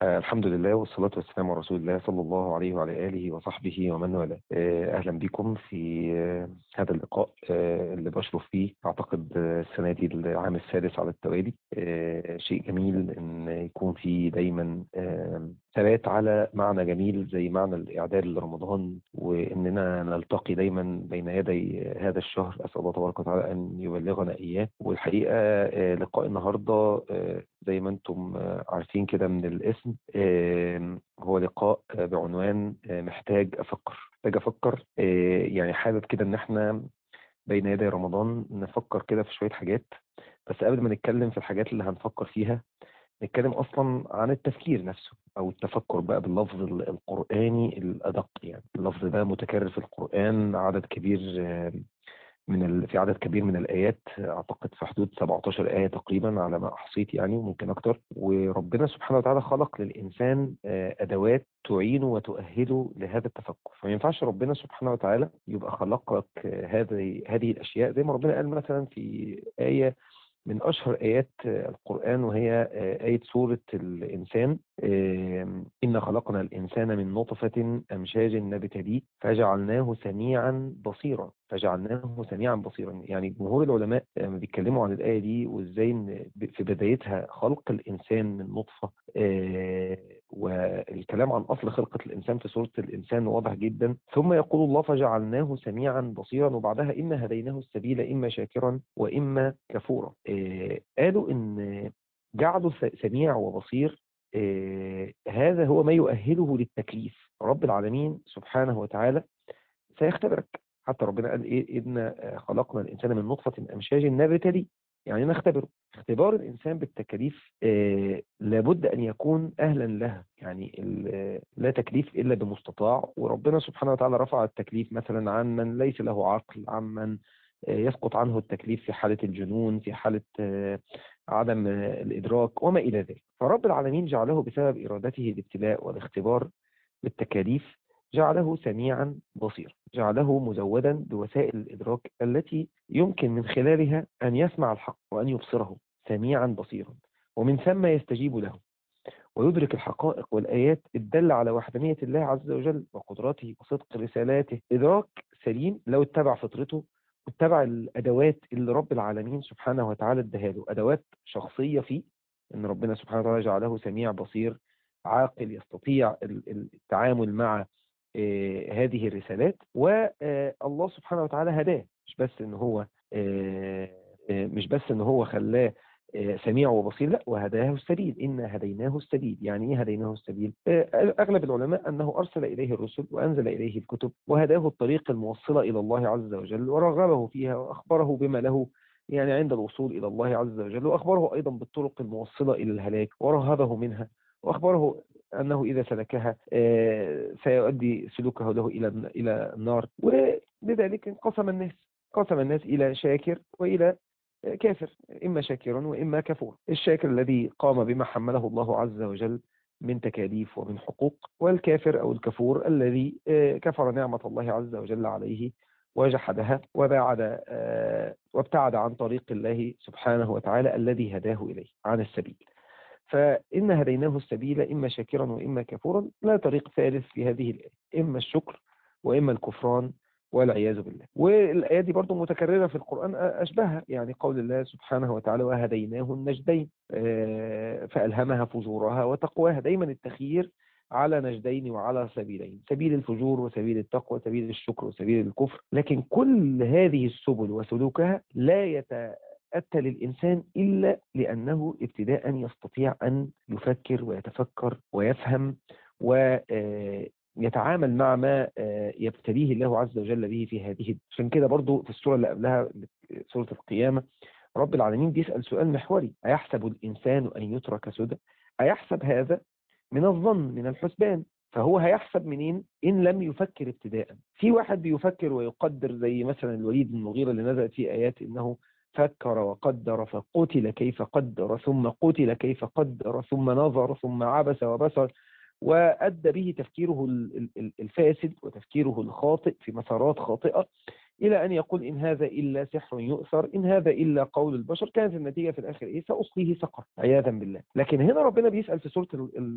آه الحمد لله والصلاة والسلام على رسول الله صلى الله عليه وعلى آله وصحبه ومن والاه آه أهلا بكم في آه هذا اللقاء آه اللي بشرف فيه أعتقد آه، السنة دي العام السادس على التوالي آه شيء جميل إن يكون في دايما آه ثبات على معنى جميل زي معنى الإعداد لرمضان وإننا نلتقي دايما بين يدي هذا الشهر أسأل الله تبارك وتعالى أن يبلغنا إياه والحقيقة آه لقاء النهاردة آه زي ما أنتم آه عارفين كده من الاسم آه هو لقاء آه بعنوان آه محتاج أفكر محتاج أفكر آه يعني حابب كده إن إحنا بين يدي رمضان نفكر كده في شوية حاجات بس قبل ما نتكلم في الحاجات اللي هنفكر فيها نتكلم اصلا عن التفكير نفسه او التفكر بقى باللفظ ال- القراني الادق يعني اللفظ ده متكرر في القران عدد كبير آه، من ال... في عدد كبير من الايات اعتقد في حدود 17 ايه تقريبا على ما احصيت يعني وممكن اكتر وربنا سبحانه وتعالى خلق للانسان آه، ادوات تعينه وتؤهله لهذا التفكر فما ينفعش ربنا سبحانه وتعالى يبقى خلق لك آه، هذه هذه الاشياء زي ما ربنا قال مثلا في ايه من أشهر آيات آه، القرآن وهي آه، آية سورة الإنسان آم، إن خلقنا الإنسان من نطفة أمشاج نبتليه فجعلناه سميعا بصيرا فجعلناه سميعا بصيرا يعني جمهور العلماء لما بيتكلموا عن الآية دي وإزاي إن ب- في بدايتها خلق الإنسان من نطفة آه، والكلام عن أصل خلقة الإنسان في سورة الإنسان واضح جدا ثم يقول الله فجعلناه سميعا بصيرا وبعدها إنا هديناه السبيل إما شاكرا وإما كفورا آه، قالوا إن جعله س- سميع وبصير آه، هذا هو ما يؤهله للتكليف رب العالمين سبحانه وتعالى سيختبرك حتى ربنا قال ايه ان آه، خلقنا الانسان من نطفه امشاج نبتلي يعني نختبره اختبار الانسان بالتكاليف آه، لابد ان يكون اهلا لها يعني ال- آه، لا تكليف الا بمستطاع وربنا سبحانه وتعالى رفع التكليف مثلا عن من ليس له عقل عن من آه، يسقط عنه التكليف في حاله الجنون في حاله آه، عدم آه، الادراك وما الى ذلك فرب العالمين جعله بسبب ارادته الابتلاء والاختبار بالتكاليف جعله سميعا بصيرا جعله مزودا بوسائل الإدراك التي يمكن من خلالها أن يسمع الحق وأن يبصره سميعا بصيرا ومن ثم يستجيب له ويدرك الحقائق والآيات الدالة على وحدانية الله عز وجل وقدرته وصدق رسالاته إدراك سليم لو اتبع فطرته واتبع الأدوات اللي رب العالمين سبحانه وتعالى اداها له أدوات شخصية فيه إن ربنا سبحانه وتعالى جعله سميع بصير عاقل يستطيع ال- ال- التعامل مع آه، هذه الرسالات والله سبحانه وتعالى هداه مش بس ان هو آه، آه، مش بس ان هو خلاه آه، سميع وبصير لا وهداه السبيل إنا هديناه السبيل يعني ايه هديناه السبيل آه، اغلب العلماء انه ارسل اليه الرسل وانزل اليه الكتب وهداه الطريق الموصله الى الله عز وجل ورغبه فيها واخبره بما له يعني عند الوصول الى الله عز وجل واخبره ايضا بالطرق الموصله الى الهلاك ورهبه منها واخبره انه اذا سلكها آه، سيؤدي سلوكه له الى الى النار ولذلك انقسم الناس قسم الناس الى شاكر والى كافر اما شاكرا واما كفور الشاكر الذي قام بما حمله الله عز وجل من تكاليف ومن حقوق والكافر او الكفور الذي آه، كفر نعمه الله عز وجل عليه وجحدها وبعد آه، وابتعد عن طريق الله سبحانه وتعالى الذي هداه اليه عن السبيل فإن هديناه السبيل إما شاكرا وإما كفورا لا طريق ثالث في هذه الآية إما الشكر وإما الكفران والعياذ بالله والآية دي برضو متكررة في القرآن أشبهها يعني قول الله سبحانه وتعالى وهديناه النجدين آه، فألهمها فجورها وتقواها دايما التخيير على نجدين وعلى سبيلين سبيل الفجور وسبيل التقوى سبيل الشكر وسبيل الكفر لكن كل هذه السبل وسلوكها لا يت أتى للإنسان إلا لأنه ابتداء يستطيع أن يفكر ويتفكر ويفهم ويتعامل مع ما آه، يبتليه الله عز وجل به في هذه عشان كده برضو في السورة اللي قبلها سورة القيامة رب العالمين بيسأل سؤال محوري أيحسب الإنسان أن يترك سدى أيحسب هذا من الظن من الحسبان فهو هيحسب منين إن لم يفكر ابتداء في واحد بيفكر ويقدر زي مثلا الوليد بن المغيرة اللي نزلت فيه آيات إنه فكر وقدر فقتل كيف قدر ثم قتل كيف قدر ثم نظر ثم عبس وبصر وأدى به تفكيره ال- ال- الفاسد وتفكيره الخاطئ في مسارات خاطئة إلى أن يقول إن هذا إلا سحر يؤثر إن هذا إلا قول البشر كانت النتيجة في الآخر إيه سأصليه سقر عياذا بالله لكن هنا ربنا بيسأل في سورة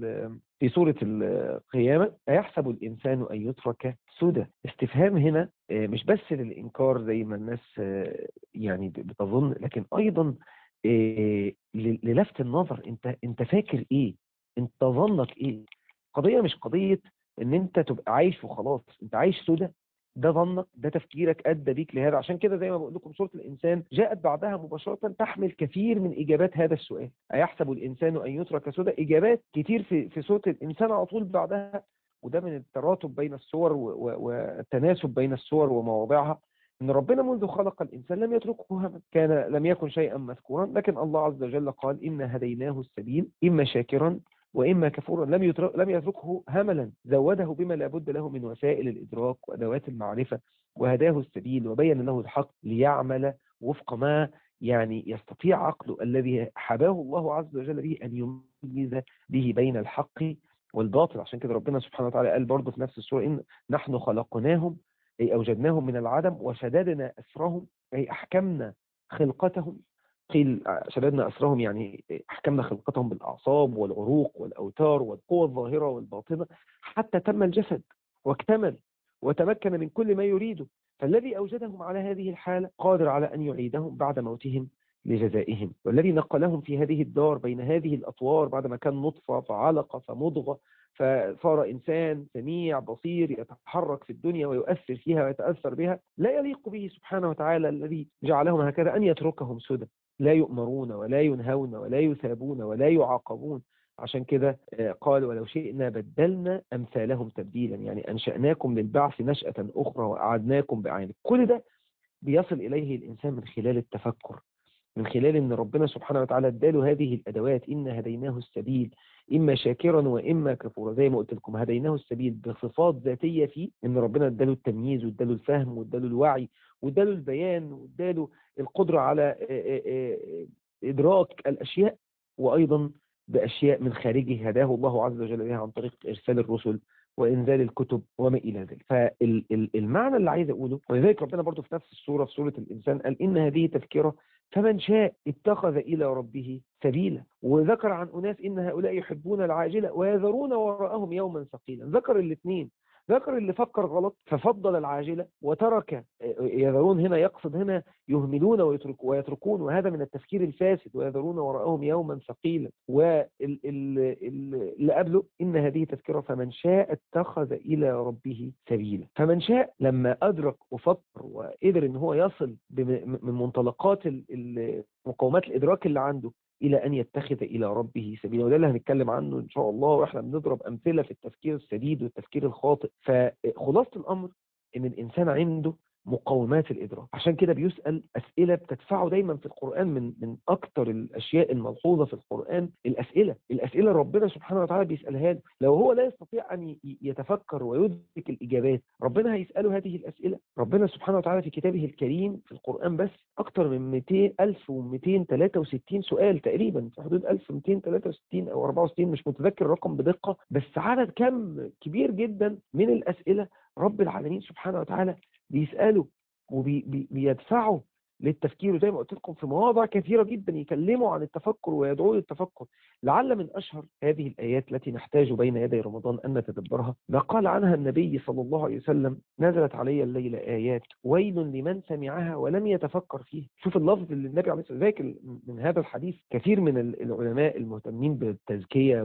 في سورة القيامة أيحسب الإنسان أن يترك سدى استفهام هنا آه، مش بس للإنكار زي ما الناس آه، يعني بتظن لكن أيضا آه، للفت النظر انت انت فاكر ايه انت ظنك ايه قضيه مش قضيه ان انت تبقى عايش وخلاص انت عايش سودة ده ظنك ده تفكيرك ادى بيك لهذا عشان كده زي ما بقول لكم سوره الانسان جاءت بعدها مباشره تحمل كثير من اجابات هذا السؤال ايحسب الانسان ان يترك سدى اجابات كتير في في سوره الانسان على طول بعدها وده من التراتب بين السور والتناسب بين السور ومواضعها ان ربنا منذ خلق الانسان لم يتركه هما كان لم يكن شيئا مذكورا لكن الله عز وجل قال إنا هديناه السبيل إما شاكرا وإما كفورا لم لم يتركه هملا زوده بما لا بد له من وسائل الإدراك وأدوات المعرفة وهداه السبيل وبين له الحق ليعمل وفق ما يعني يستطيع عقله الذي حباه الله عز وجل به أن يميز به بين الحق والباطل عشان كده ربنا سبحانه وتعالى قال برضه في نفس السورة إن نحن خلقناهم أي أوجدناهم من العدم وشددنا أسرهم أي أحكمنا خلقتهم قيل شددنا أسرهم يعني أحكمنا خلقتهم بالأعصاب والعروق والأوتار والقوى الظاهرة والباطنة حتى تم الجسد واكتمل وتمكن من كل ما يريده فالذي أوجدهم على هذه الحالة قادر على أن يعيدهم بعد موتهم لجزائهم والذي نقلهم في هذه الدار بين هذه الأطوار بعدما كان نطفة فعلقة فمضغة فصار إنسان سميع بصير يتحرك في الدنيا ويؤثر فيها ويتأثر بها لا يليق به سبحانه وتعالى الذي جعلهم هكذا أن يتركهم سدى لا يؤمرون ولا ينهون ولا يثابون ولا يعاقبون عشان كده آه، قال ولو شئنا بدلنا أمثالهم تبديلا يعني أنشأناكم للبعث نشأة أخرى وأعدناكم بعين كل ده بيصل إليه الإنسان من خلال التفكر من خلال أن ربنا سبحانه وتعالى اداله هذه الأدوات إن هديناه السبيل إما شاكرا وإما كفورا زي ما قلت لكم هديناه السبيل بصفات ذاتية فيه إن ربنا اداله التمييز واداله الفهم واداله الوعي واداله البيان واداله القدرة على إدراك الأشياء وأيضا بأشياء من خارجه هداه الله عز وجل بها عن طريق إرسال الرسل وإنزال الكتب وما إلى ذلك فالمعنى اللي عايز أقوله ولذلك ربنا برضو في نفس السورة في سورة الإنسان قال إن هذه تذكرة فمن شاء اتخذ إلى ربه سبيلا وذكر عن أناس إن هؤلاء يحبون العاجلة ويذرون وراءهم يوما ثقيلا ذكر الاثنين ذكر اللي فكر غلط ففضل العاجلة وترك يذرون هنا يقصد هنا يهملون ويترك ويتركون وهذا من التفكير الفاسد ويذرون وراءهم يوما ثقيلا واللي قبله إن هذه تذكرة فمن شاء اتخذ إلى ربه سبيلا فمن شاء لما أدرك وفكر وقدر إن هو يصل من منطلقات مقومات الإدراك اللي عنده إلى أن يتخذ إلى ربه سبيلا وده اللي هنتكلم عنه إن شاء الله وإحنا بنضرب أمثلة في التفكير السديد والتفكير الخاطئ فخلاصة الأمر إن الإنسان عنده مقومات الإدراك عشان كده بيسأل أسئلة بتدفعه دايما في القرآن من من أكتر الأشياء الملحوظة في القرآن الأسئلة الأسئلة ربنا سبحانه وتعالى بيسألها له لو هو لا يستطيع أن يتفكر ويدرك الإجابات ربنا هيسأله هذه الأسئلة ربنا سبحانه وتعالى في كتابه الكريم في القرآن بس أكتر من 200 1263 سؤال تقريبا في حدود 1263 أو 64 مش متذكر الرقم بدقة بس عدد كم كبير جدا من الأسئلة رب العالمين سبحانه وتعالى بيسألوا وبيدفعوا للتفكير زي ما قلت لكم في مواضع كثيرة جدا يكلموا عن التفكر ويدعوا للتفكر لعل من أشهر هذه الآيات التي نحتاج بين يدي رمضان أن نتدبرها ما قال عنها النبي صلى الله عليه وسلم نزلت علي الليلة آيات ويل لمن سمعها ولم يتفكر فيه شوف اللفظ اللي النبي عليه الصلاة والسلام من هذا الحديث كثير من العلماء المهتمين بالتزكية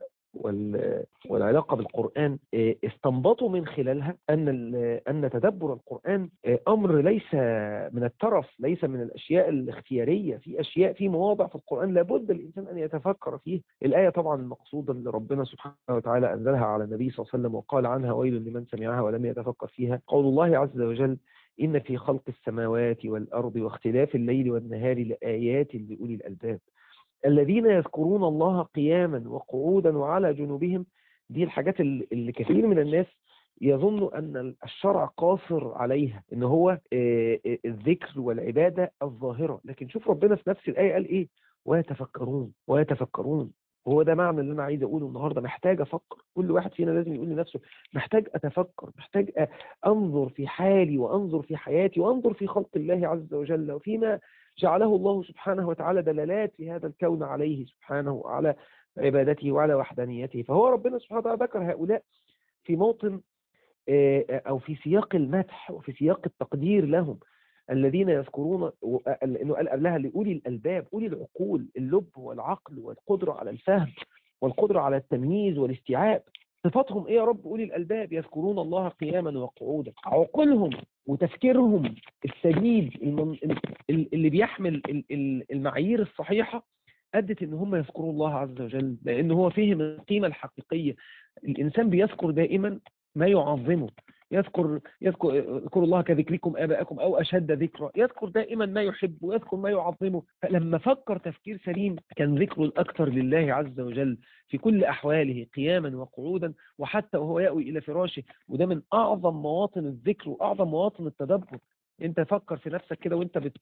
والعلاقة بالقرآن آه، استنبطوا من خلالها أن أن تدبر القرآن آه، أمر ليس من الترف ليس من الأشياء الاختيارية في أشياء في مواضع في القرآن لابد الإنسان أن يتفكر فيه الآية طبعا المقصودة اللي ربنا سبحانه وتعالى أنزلها على النبي صلى الله عليه وسلم وقال عنها ويل لمن سمعها ولم يتفكر فيها قول الله عز وجل إن في خلق السماوات والأرض واختلاف الليل والنهار لآيات لأولي الألباب الذين يذكرون الله قياما وقعودا وعلى جنوبهم دي الحاجات اللي كثير من الناس يظن أن الشرع قاصر عليها إن هو آه، آه، الذكر والعبادة الظاهرة لكن شوف ربنا في نفس الآية قال إيه ويتفكرون ويتفكرون وهو ده معنى اللي انا عايز اقوله النهارده محتاج افكر كل واحد فينا لازم يقول لنفسه محتاج اتفكر محتاج أ- انظر في حالي وانظر في حياتي وانظر في خلق الله عز وجل وفيما جعله الله سبحانه وتعالى دلالات في هذا الكون عليه سبحانه وعلى عبادته وعلى وحدانيته فهو ربنا سبحانه وتعالى ذكر هؤلاء في موطن آه، أو في سياق المدح وفي سياق التقدير لهم الذين يذكرون و- لأنه قال قبلها لأولي الألباب أولي العقول اللب والعقل والقدرة على الفهم والقدرة على التمييز والاستيعاب صفاتهم ايه يا رب اولي الالباب يذكرون الله قياما وقعودا عقولهم وتفكيرهم السديد المن- ال- اللي بيحمل ال- ال- المعايير الصحيحه ادت ان هم يذكروا الله عز وجل لان هو فهم القيمه الحقيقيه الانسان بيذكر دائما ما يعظمه يذكر يذكر يذكر الله كذكركم اباءكم او اشد ذكرا يذكر دائما ما يحب ويذكر ما يعظمه فلما فكر تفكير سليم كان ذكره الاكثر لله عز وجل في كل احواله قياما وقعودا وحتى وهو يأوي الى فراشه وده من اعظم مواطن الذكر واعظم مواطن التدبر انت فكر في نفسك كده وانت بت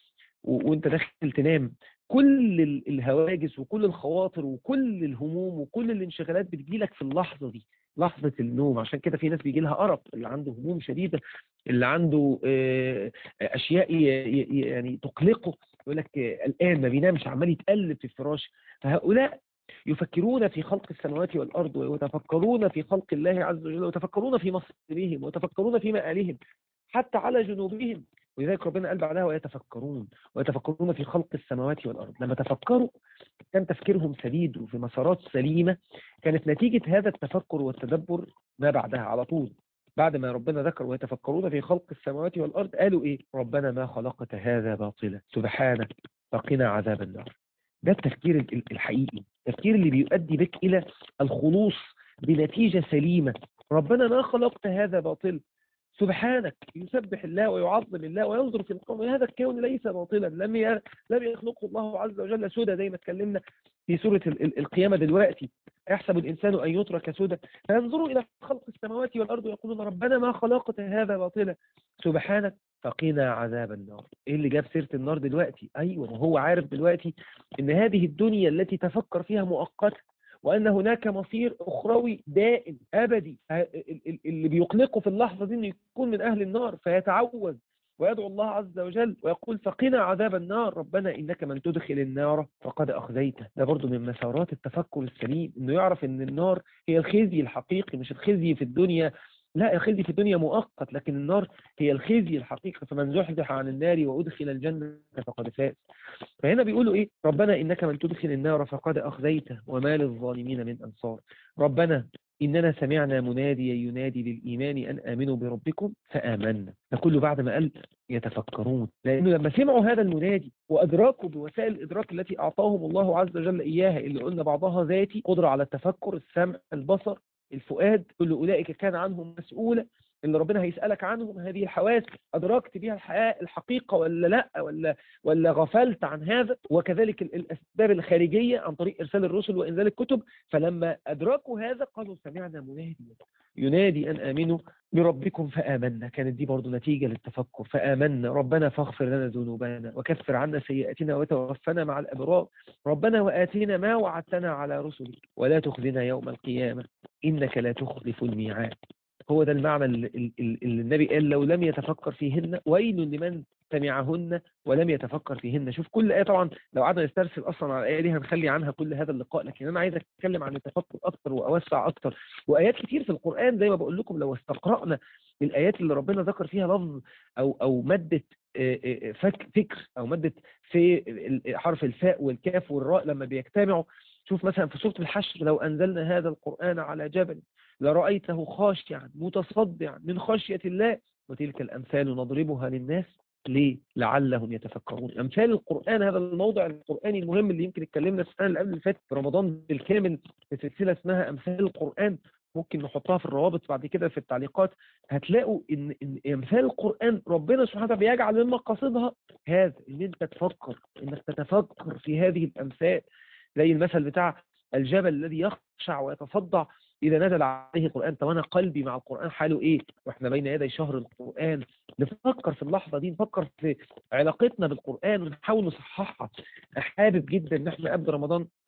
و- وانت داخل تنام كل ال- الهواجس وكل الخواطر وكل الهموم وكل الانشغالات بتجيلك في اللحظة دي لحظة النوم عشان كده في ناس بيجي لها أرق اللي عنده هموم شديدة اللي عنده آه، أشياء ي- ي- يعني تقلقه يقول لك آه، الآن ما بينامش عمال يتقلب في الفراش فهؤلاء يفكرون في خلق السماوات والأرض ويتفكرون في خلق الله عز وجل ويتفكرون في مصيرهم ويتفكرون في مآلهم حتى على جنوبهم ولذلك ربنا قال بعدها ويتفكرون ويتفكرون في خلق السماوات والأرض لما تفكروا كان تفكيرهم سديد وفي مسارات سليمة كانت نتيجة هذا التفكر والتدبر ما بعدها على طول بعد ما ربنا ذكر ويتفكرون في خلق السماوات والأرض قالوا إيه ربنا ما خلقت هذا باطلا سبحانك فقنا عذاب النار ده التفكير ال- ال- الحقيقي التفكير اللي بيؤدي بك إلى الخلوص بنتيجة سليمة ربنا ما خلقت هذا باطل سبحانك يسبح الله ويعظم الله وينظر في الكون هذا الكون ليس باطلا لم ي- لم يخلقه الله عز وجل سدى زي ما اتكلمنا في سورة ال- ال- القيامة دلوقتي يحسب الإنسان أن يترك سدى فينظروا إلى خلق السماوات والأرض ويقولون ربنا ما خلقت هذا باطلا سبحانك فقنا عذاب النار ايه اللي جاب سيرة النار دلوقتي ايوه ما هو عارف دلوقتي ان هذه الدنيا التي تفكر فيها مؤقتة وان هناك مصير اخروي دائم ابدي ه- ال- ال- اللي بيقلقه في اللحظة دي انه يكون من اهل النار فيتعوذ ويدعو الله عز وجل ويقول فقنا عذاب النار ربنا انك من تدخل النار فقد اخزيته ده برضو من مسارات التفكر السليم انه يعرف ان النار هي الخزي الحقيقي مش الخزي في الدنيا لا الخزي في الدنيا مؤقت لكن النار هي الخزي الحقيقي فمن زحزح عن النار وادخل الجنه فقد فاز فهنا بيقولوا ايه ربنا انك من تدخل النار فقد اخزيته وما للظالمين من انصار ربنا اننا سمعنا مناديا ينادي للايمان ان امنوا بربكم فامنا ده كله بعد ما قال يتفكرون لانه لما سمعوا هذا المنادي وادراكوا بوسائل الادراك التي اعطاهم الله عز وجل اياها اللي قلنا بعضها ذاتي قدره على التفكر السمع البصر الفؤاد كل اولئك كان عنهم مسؤولا اللي ربنا هيسالك عنهم هذه الحواس ادركت بها الحياه الحقيقه ولا لا ولا ولا غفلت عن هذا وكذلك ال- الاسباب الخارجيه عن طريق ارسال الرسل وانزال الكتب فلما ادركوا هذا قالوا سمعنا منادي ينادي ان امنوا بربكم فامنا كانت دي برضو نتيجه للتفكر فامنا ربنا فاغفر لنا ذنوبنا وكفر عنا سيئاتنا وتوفنا مع الابرار ربنا واتنا ما وعدتنا على رسلك ولا تخزنا يوم القيامه انك لا تخلف الميعاد هو ده المعنى اللي, اللي اللي النبي قال لو لم يتفكر فيهن ويل لمن سمعهن ولم يتفكر فيهن شوف كل آية طبعا لو قعدنا نسترسل أصلا على الآية دي هنخلي عنها كل هذا اللقاء لكن أنا عايز أتكلم عن التفكر أكتر وأوسع أكتر وآيات كتير في القرآن زي ما بقول لكم لو استقرأنا الآيات اللي ربنا ذكر فيها لفظ أو أو مادة آه، آه، فك فكر أو مادة في ال- حرف الفاء والكاف والراء لما بيجتمعوا شوف مثلا في سورة الحشر لو أنزلنا هذا القرآن على جبل لرأيته خاشعا متصدعا من خشية الله وتلك الأمثال نضربها للناس ليه؟ لعلهم يتفكرون أمثال القرآن هذا الموضع القرآني المهم اللي يمكن اتكلمنا السنة اللي قبل اللي فاتت في رمضان بالكامل في سلسلة اسمها أمثال القرآن ممكن نحطها في الروابط بعد كده في التعليقات هتلاقوا ان ان امثال القران ربنا سبحانه وتعالى بيجعل من مقاصدها هذا ان انت تفكر انك تتفكر في هذه الامثال زي المثل بتاع الجبل الذي يخشع ويتصدع إذا نزل عليه القرآن طب أنا قلبي مع القرآن حاله إيه وإحنا بين يدي شهر القرآن نفكر في اللحظة دي نفكر في علاقتنا بالقرآن ونحاول نصححها حابب جدا إن إحنا قبل رمضان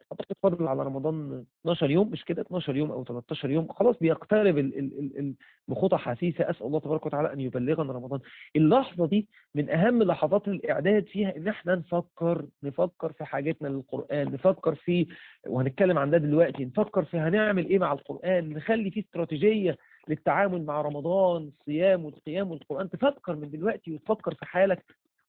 اعتقد فاضل على رمضان 12 يوم مش كده 12 يوم او 13 يوم خلاص بيقترب ال ال ال بخطى حثيثه اسال الله تبارك وتعالى ان يبلغنا رمضان اللحظه دي من اهم لحظات الاعداد فيها ان احنا نفكر نفكر في حاجتنا للقران نفكر في وهنتكلم عن ده دلوقتي نفكر في هنعمل ايه مع القران نخلي فيه استراتيجيه للتعامل مع رمضان الصيام والقيام والقران تفكر من دلوقتي وتفكر في حالك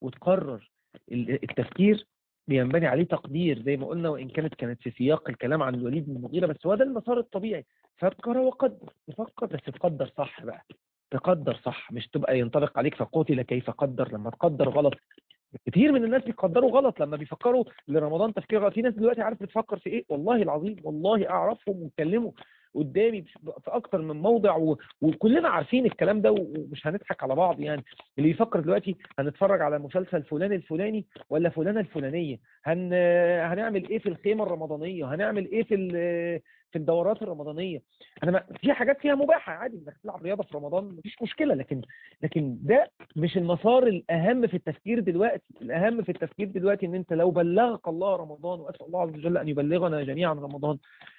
وتقرر التفكير بينبني عليه تقدير زي ما قلنا وإن كانت كانت في سياق الكلام عن الوليد بن المغيرة بس هو ده المسار الطبيعي فكر وقدر تفكر بس تقدر صح بقى تقدر صح مش تبقى ينطبق عليك فقتل كيف قدر لما تقدر غلط كتير من الناس بيقدروا غلط لما بيفكروا لرمضان تفكير غلط في ناس دلوقتي عارف بتفكر في ايه والله العظيم والله اعرفهم واتكلموا قدامي في اكتر من موضع و... وكلنا عارفين الكلام ده ومش هنضحك على بعض يعني اللي يفكر دلوقتي هنتفرج على مسلسل فلان الفلاني ولا فلانه الفلانيه هن... هنعمل ايه في الخيمه الرمضانيه هنعمل ايه في ال... في الدورات الرمضانيه انا ما... في حاجات فيها مباحه عادي انك تلعب رياضه في رمضان مفيش مشكله لكن لكن ده مش المسار الاهم في التفكير دلوقتي الاهم في التفكير دلوقتي ان انت لو بلغك الله رمضان واسال الله عز وجل ان يبلغنا جميعا رمضان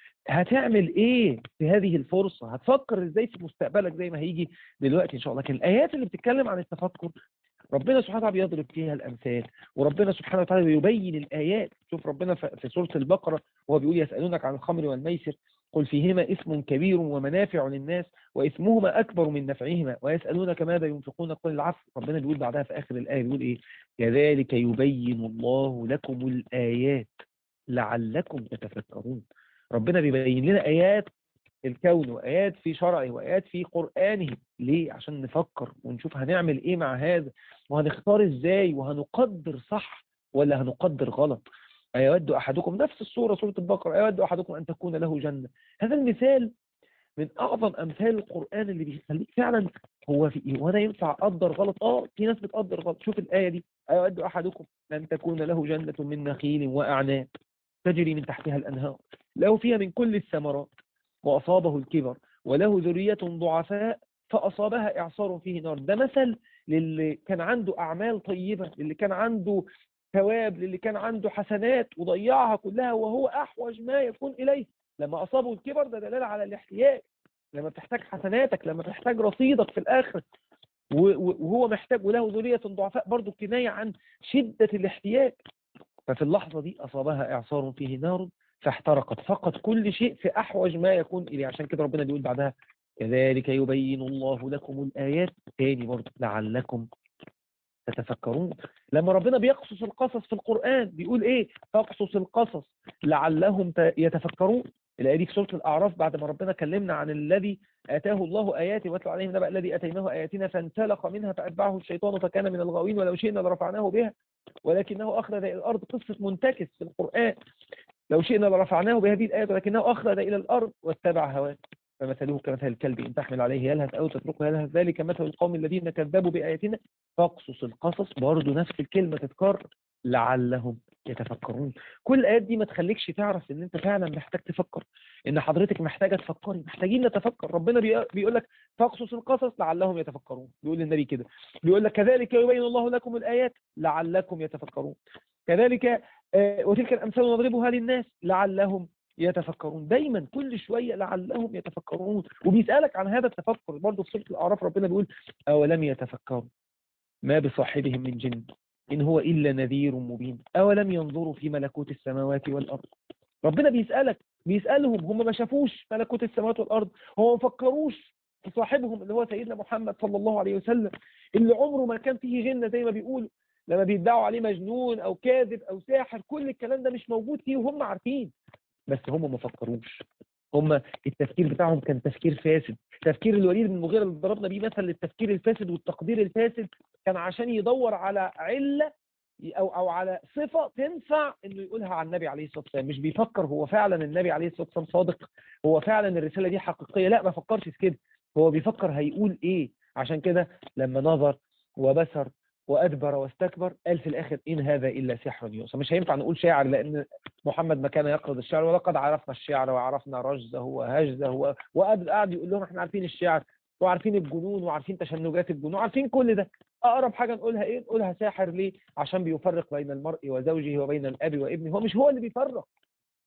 هتعمل ايه في هذه الفرصة هتفكر ازاي في مستقبلك زي ما هيجي دلوقتي ان شاء الله لكن الايات اللي بتتكلم عن التفكر ربنا سبحانه وتعالى بيضرب فيها الامثال وربنا سبحانه وتعالى بيبين الايات شوف ربنا في سورة البقرة وهو بيقول يسألونك عن الخمر والميسر قل فيهما اسم كبير ومنافع للناس واسمهما اكبر من نفعهما ويسألونك ماذا ينفقون قل العفو ربنا بيقول بعدها في اخر الايه بيقول ايه كذلك يبين الله لكم الايات لعلكم تتفكرون ربنا بيبين لنا آيات الكون وآيات في شرعه وآيات في قرآنه ليه؟ عشان نفكر ونشوف هنعمل إيه مع هذا وهنختار إزاي وهنقدر صح ولا هنقدر غلط أيود أحدكم نفس الصورة سورة البقرة أيود أحدكم أن تكون له جنة هذا المثال من أعظم أمثال القرآن اللي بيخليك فعلا هو في إيه وأنا ينفع أقدر غلط آه في ناس بتقدر غلط شوف الآية دي أيود أحدكم أن تكون له جنة من نخيل وأعناب تجري من تحتها الأنهار له فيها من كل الثمرات وأصابه الكبر وله ذرية ضعفاء فأصابها إعصار فيه نار ده مثل للي كان عنده أعمال طيبة للي كان عنده ثواب للي كان عنده حسنات وضيعها كلها وهو أحوج ما يكون إليه لما أصابه الكبر ده دلالة على الاحتياج لما بتحتاج حسناتك لما تحتاج رصيدك في الآخر وهو محتاج وله ذرية ضعفاء برضه كناية عن شدة الاحتياج ففي اللحظة دي أصابها إعصار فيه نار فاحترقت فقط كل شيء في أحوج ما يكون إليه عشان كده ربنا بيقول بعدها كذلك يبين الله لكم الآيات تاني برضه لعلكم تتفكرون لما ربنا بيقصص القصص في القرآن بيقول إيه فاقصص القصص لعلهم يتفكرون الآية دي في سورة الأعراف بعد ما ربنا كلمنا عن الذي آتاه الله آياته واتلو عليهم نبأ الذي آتيناه آياتنا فانسلق منها فأتبعه الشيطان فكان من الغاوين ولو شئنا لرفعناه بها ولكنه أخلد إلى الأرض قصة منتكس في القرآن لو شئنا لرفعناه بهذه الآية ولكنه أخلد إلى الأرض واتبع هواه فمثله كمثل الكلب إن تحمل عليه يلهث أو تتركه يلهث ذلك مثل القوم الذين كذبوا بآياتنا فاقصص القصص برضه نفس الكلمة تتكرر لعلهم يتفكرون كل الآيات دي ما تخليكش تعرف ان انت فعلا محتاج تفكر ان حضرتك محتاجة تفكري محتاجين نتفكر ربنا بيقول لك فاقصص القصص لعلهم يتفكرون بيقول النبي كده بيقول لك كذلك يبين الله لكم الآيات لعلكم يتفكرون كذلك وتلك الأمثال نضربها للناس لعلهم يتفكرون دايما كل شوية لعلهم يتفكرون وبيسألك عن هذا التفكر برضه في سورة الأعراف ربنا بيقول أولم يتفكروا ما بصاحبهم من جن إن هو إلا نذير مبين أولم ينظروا في ملكوت السماوات والأرض ربنا بيسألك بيسألهم هم ما شافوش ملكوت السماوات والأرض هم ما فكروش في صاحبهم اللي هو سيدنا محمد صلى الله عليه وسلم اللي عمره ما كان فيه جنة زي ما بيقولوا لما بيدعوا عليه مجنون أو كاذب أو ساحر كل الكلام ده مش موجود فيه وهم عارفين بس هم ما فكروش هم التفكير بتاعهم كان تفكير فاسد تفكير الوليد بن المغيرة اللي ضربنا بيه مثل للتفكير الفاسد والتقدير الفاسد كان عشان يدور على علة أو أو على صفة تنفع إنه يقولها عن النبي عليه الصلاة والسلام مش بيفكر هو فعلا النبي عليه الصلاة والسلام صادق هو فعلا الرسالة دي حقيقية لا ما فكرش في كده هو بيفكر هيقول إيه عشان كده لما نظر وبصر وأدبر واستكبر قال في الآخر إن هذا إلا سحر يوسف مش هينفع نقول شاعر لأن محمد ما كان يقرض الشعر ولقد عرفنا الشعر وعرفنا رجزه وهجزه وقعد يقول لهم احنا عارفين الشعر وعارفين الجنون وعارفين تشنجات الجنون وعارفين كل ده أقرب حاجة نقولها إيه نقولها ساحر ليه عشان بيفرق بين المرء وزوجه وبين الأب وابنه هو مش هو اللي بيفرق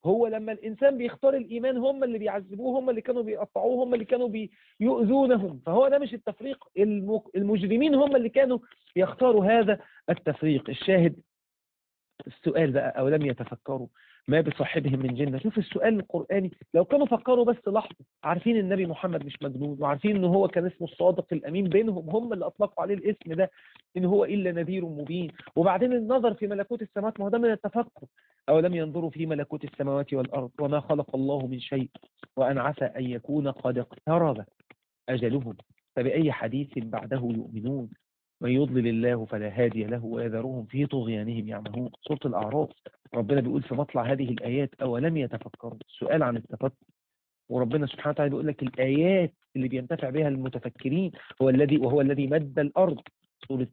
هو لما الإنسان بيختار الإيمان هم اللي بيعذبوه هم اللي كانوا بيقطعوه هم اللي كانوا بيؤذونهم فهو ده مش التفريق المجرمين هم اللي كانوا يختاروا هذا التفريق الشاهد السؤال بقى أو لم يتفكروا ما بصاحبهم من جنة شوف السؤال القرآني لو كانوا فكروا بس لحظة عارفين النبي محمد مش مجنون وعارفين ان هو كان اسمه الصادق الأمين بينهم هم اللي أطلقوا عليه الاسم ده إن هو إلا نذير مبين وبعدين النظر في ملكوت السماوات ما هو ده من التفكر أو لم ينظروا في ملكوت السماوات والأرض وما خلق الله من شيء وأن عسى أن يكون قد اقترب أجلهم فبأي حديث بعده يؤمنون من يضلل الله فلا هادي له ويذرهم في طغيانهم يعمهون سورة الأعراف ربنا بيقول في مطلع هذه الآيات أولم يتفكروا السؤال عن التفكر وربنا سبحانه وتعالى بيقول لك الآيات اللي بينتفع بها المتفكرين هو الذي وهو الذي مد الأرض سورة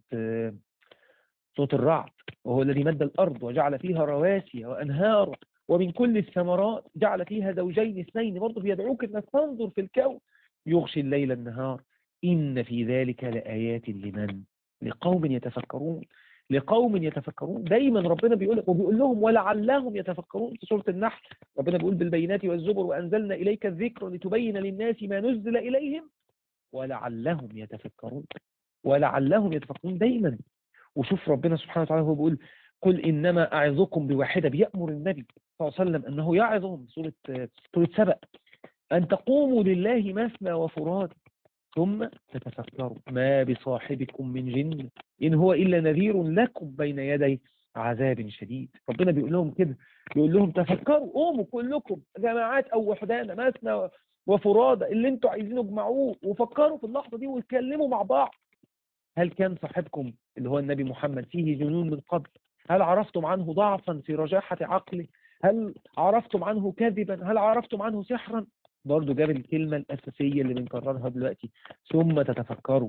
سورة الرعد وهو الذي مد الأرض وجعل فيها رواسي وأنهار ومن كل الثمرات جعل فيها زوجين اثنين برضه بيدعوك انك تنظر في الكون يغشي الليل النهار إن في ذلك لآيات لمن لقوم يتفكرون لقوم يتفكرون دايما ربنا بيقول وبيقول لهم ولعلهم يتفكرون في سورة النحل ربنا بيقول بالبينات والزبر وأنزلنا إليك الذكر لتبين للناس ما نزل إليهم ولعلهم يتفكرون ولعلهم يتفكرون دايما وشوف ربنا سبحانه وتعالى هو بيقول قل إنما أعظكم بواحدة بيأمر النبي صلى الله عليه وسلم أنه يعظهم سورة سورة سبأ أن تقوموا لله مثنى وفراد ثم تتفكروا ما بصاحبكم من جن إن هو إلا نذير لكم بين يدي عذاب شديد ربنا بيقول لهم كده بيقول لهم تفكروا قوموا كلكم جماعات أو وحدانا مثنى وفرادى اللي انتوا عايزينه اجمعوه وفكروا في اللحظة دي واتكلموا مع بعض هل كان صاحبكم اللي هو النبي محمد فيه جنون من قبل هل عرفتم عنه ضعفا في رجاحة عقله هل عرفتم عنه كذبا هل عرفتم عنه سحرا برضو جاب الكلمة الأساسية اللي بنكررها دلوقتي ثم تتفكروا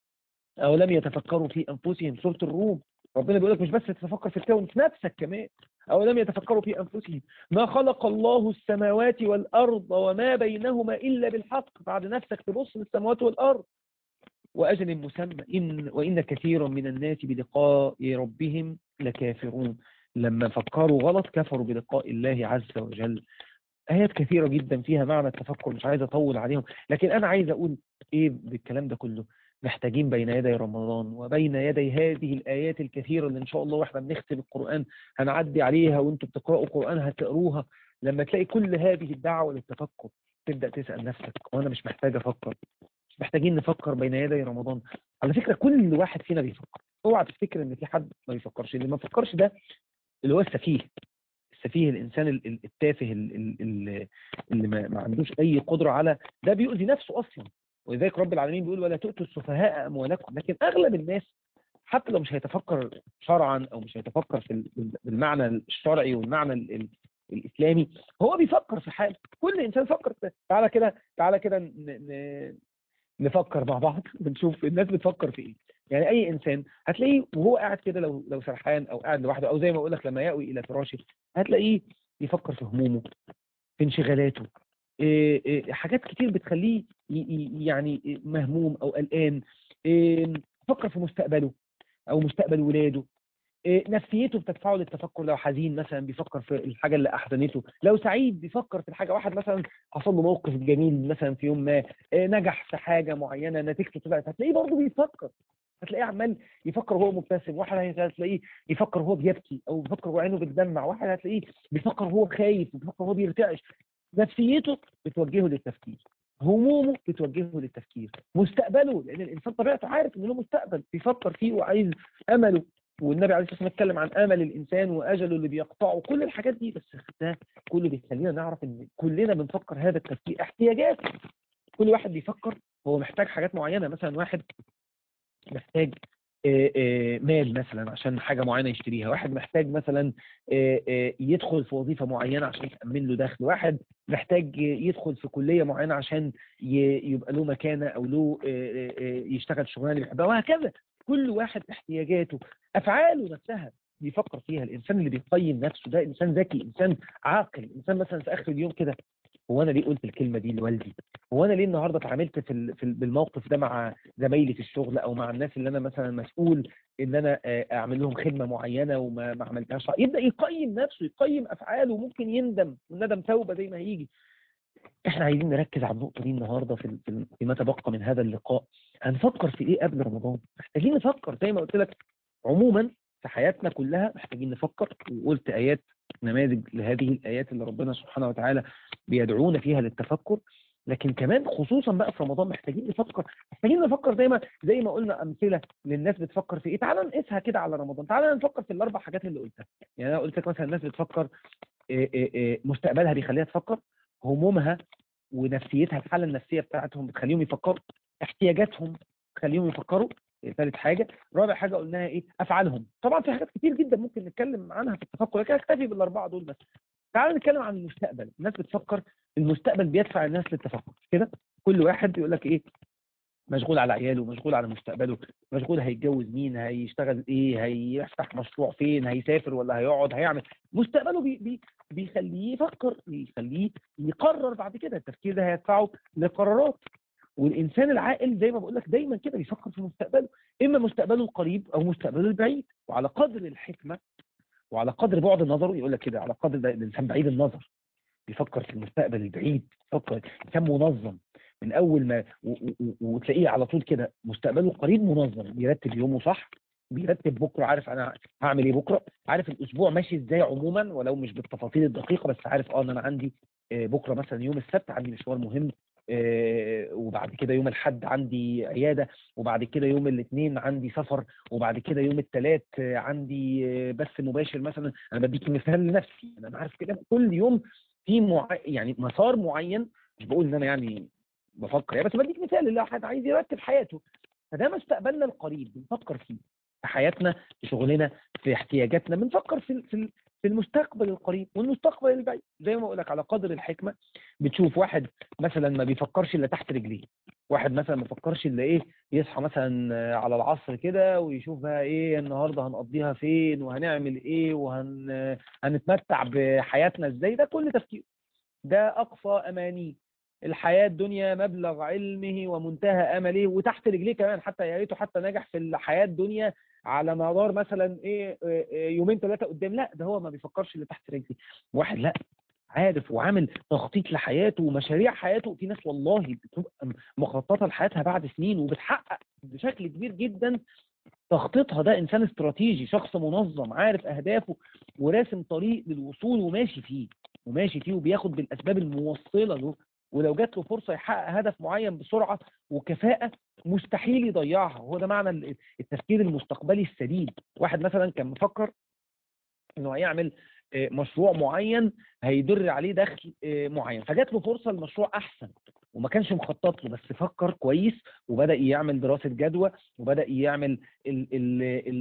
أو لم يتفكروا في أنفسهم سورة الروم ربنا بيقول لك مش بس تتفكر في الكون في نفسك كمان أو لم يتفكروا في أنفسهم ما خلق الله السماوات والأرض وما بينهما إلا بالحق بعد نفسك تبص للسماوات والأرض وأجل مسمى إن وإن كثيرا من الناس بلقاء ربهم لكافرون لما فكروا غلط كفروا بلقاء الله عز وجل آيات كثيرة جدا فيها معنى التفكر مش عايز أطول عليهم لكن أنا عايز أقول إيه بالكلام ده كله محتاجين بين يدي رمضان وبين يدي هذه الآيات الكثيرة اللي إن شاء الله وإحنا بنختم القرآن هنعدي عليها وأنتوا بتقرأوا القرآن هتقروها لما تلاقي كل هذه الدعوة للتفكر تبدأ تسأل نفسك وأنا مش محتاج أفكر مش محتاجين نفكر بين يدي رمضان على فكرة كل واحد فينا بيفكر اوعى تفتكر ان في حد ما بيفكرش اللي ما بيفكرش ده اللي هو السفيه السفيه الإنسان التافه اللي ما عندوش أي قدرة على ده بيؤذي نفسه أصلا ولذلك رب العالمين بيقول ولا تؤتوا السفهاء أموالكم لكن أغلب الناس حتى لو مش هيتفكر شرعا أو مش هيتفكر في بالمعنى الشرعي والمعنى الإسلامي هو بيفكر في حاله كل إنسان فكر تعالى كده تعالى كده نفكر مع بعض بنشوف الناس بتفكر في ايه يعني اي انسان هتلاقيه وهو قاعد كده لو لو سرحان او قاعد لوحده او زي ما اقول لك لما يأوي الى فراشه هتلاقيه يفكر في همومه في انشغالاته إيه إيه حاجات كتير بتخليه يعني مهموم او قلقان إيه يفكر في مستقبله او مستقبل ولاده إيه، نفسيته بتدفعه للتفكر لو حزين مثلا بيفكر في الحاجة اللي أحزنته لو سعيد بيفكر في الحاجة واحد مثلا حصل له موقف جميل مثلا في يوم ما إيه، نجح في حاجة معينة نتيجته طلعت هتلاقيه برضه بيفكر هتلاقيه عمال يفكر وهو مبتسم واحد هتلاقيه يفكر وهو بيبكي او بيفكر وعينه بتدمع واحد هتلاقيه بيفكر وهو خايف وبيفكر وهو بيرتعش نفسيته بتوجهه للتفكير همومه بتوجهه للتفكير مستقبله لان الانسان طبيعته عارف ان له مستقبل بيفكر فيه وعايز امله والنبي عليه الصلاه والسلام اتكلم عن امل الانسان واجله اللي بيقطعه كل الحاجات دي بس ده كله بيخلينا نعرف ان كلنا بنفكر هذا التفكير احتياجات كل واحد بيفكر هو محتاج حاجات معينه مثلا واحد محتاج مال مثلا عشان حاجة معينة يشتريها واحد محتاج مثلا يدخل في وظيفة معينة عشان تأمن له دخل واحد محتاج يدخل في كلية معينة عشان يبقى له مكانة أو له يشتغل شغلانة اللي بيحبها وهكذا كل واحد احتياجاته أفعاله نفسها بيفكر فيها الإنسان اللي بيقيم نفسه ده إنسان ذكي إنسان عاقل إنسان مثلا في آخر اليوم كده هو انا ليه قلت الكلمه دي لوالدي هو انا ليه النهارده اتعاملت في ال- في ال- بالموقف ده مع زمايلي في الشغل او مع الناس اللي انا مثلا مسؤول ان انا آه، اعمل لهم خدمه معينه وما ما عملتهاش صح. يبدا يقيم نفسه يقيم افعاله وممكن يندم والندم توبه زي ما هيجي احنا عايزين نركز على النقطه دي النهارده في ال- في ال- فيما تبقى من هذا اللقاء هنفكر في ايه قبل رمضان محتاجين نفكر زي ما قلت لك عموما في حياتنا كلها محتاجين نفكر وقلت ايات نماذج لهذه الايات اللي ربنا سبحانه وتعالى بيدعونا فيها للتفكر لكن كمان خصوصا بقى في رمضان محتاجين نفكر محتاجين نفكر زي ما زي ما قلنا امثله للناس بتفكر في ايه تعال نقيسها كده على رمضان تعال نفكر في الاربع حاجات اللي قلتها يعني انا قلت لك مثلا الناس بتفكر إيه إيه إيه مستقبلها بيخليها تفكر همومها ونفسيتها الحاله النفسيه بتاعتهم بتخليهم يفكروا احتياجاتهم تخليهم يفكروا ثالث حاجه رابع حاجه قلناها ايه افعالهم طبعا في حاجات كتير جدا ممكن نتكلم عنها في التفكر لكن اكتفي بالاربعه دول بس تعالوا نتكلم عن المستقبل الناس بتفكر المستقبل بيدفع الناس للتفكر كده كل واحد يقول لك ايه مشغول على عياله مشغول على مستقبله مشغول هيتجوز مين هيشتغل ايه هيفتح مشروع فين هيسافر ولا هيقعد هيعمل مستقبله بي بي بيخليه يفكر بيخليه يقرر بعد كده التفكير ده هيدفعه لقرارات والانسان العاقل زي ما بقول لك دايما كده بيفكر في مستقبله اما مستقبله القريب او مستقبله البعيد وعلى قدر الحكمه وعلى قدر بعد نظره يقول لك كده على قدر ده الانسان بعيد النظر بيفكر في المستقبل البعيد بيفكر انسان منظم من اول ما و- و- و- وتلاقيه على طول كده مستقبله القريب منظم بيرتب يومه صح بيرتب بكره عارف انا هعمل ايه بكره عارف الاسبوع ماشي ازاي عموما ولو مش بالتفاصيل الدقيقه بس عارف اه ان انا عندي آه، بكره مثلا يوم السبت عندي مشوار مهم آه، وبعد كده يوم الاحد عندي عياده وبعد كده يوم الاثنين عندي سفر وبعد كده يوم الثلاث عندي آه، بث مباشر مثلا انا بديك مثال لنفسي انا عارف كده كل يوم في مع... يعني مسار معين مش بقول ان انا يعني بفكر يعني بس بديك مثال اللي حد عايز يرتب حياته فده مستقبلنا القريب بنفكر فيه في حياتنا في شغلنا في احتياجاتنا بنفكر في في في المستقبل القريب والمستقبل البعيد زي ما اقول لك على قدر الحكمه بتشوف واحد مثلا ما بيفكرش الا تحت رجليه واحد مثلا ما بيفكرش الا ايه يصحى مثلا على العصر كده ويشوف بقى ايه النهارده هنقضيها فين وهنعمل ايه وهن هنتمتع بحياتنا ازاي ده كل تفكير ده اقصى امانيه الحياه الدنيا مبلغ علمه ومنتهى امله وتحت رجليه كمان حتى يا ريته حتى نجح في الحياه الدنيا على مدار مثلا ايه إيه، إيه، يومين ثلاثه قدام لا ده هو ما بيفكرش اللي تحت رجليه واحد لا عارف وعامل تخطيط لحياته ومشاريع حياته في ناس والله بتبقى مخططه لحياتها بعد سنين وبتحقق بشكل كبير جدا تخطيطها ده انسان استراتيجي شخص منظم عارف اهدافه وراسم طريق للوصول وماشي فيه وماشي فيه وبياخد بالاسباب الموصله له ولو جات له فرصه يحقق هدف معين بسرعه وكفاءه مستحيل يضيعها هو ده معنى ال- التفكير المستقبلي السديد واحد مثلا كان مفكر انه هيعمل آه، مشروع معين هيدر عليه دخل آه، معين فجات له فرصه لمشروع احسن وما كانش مخطط له بس فكر كويس وبدا يعمل دراسه جدوى وبدا يعمل ال ال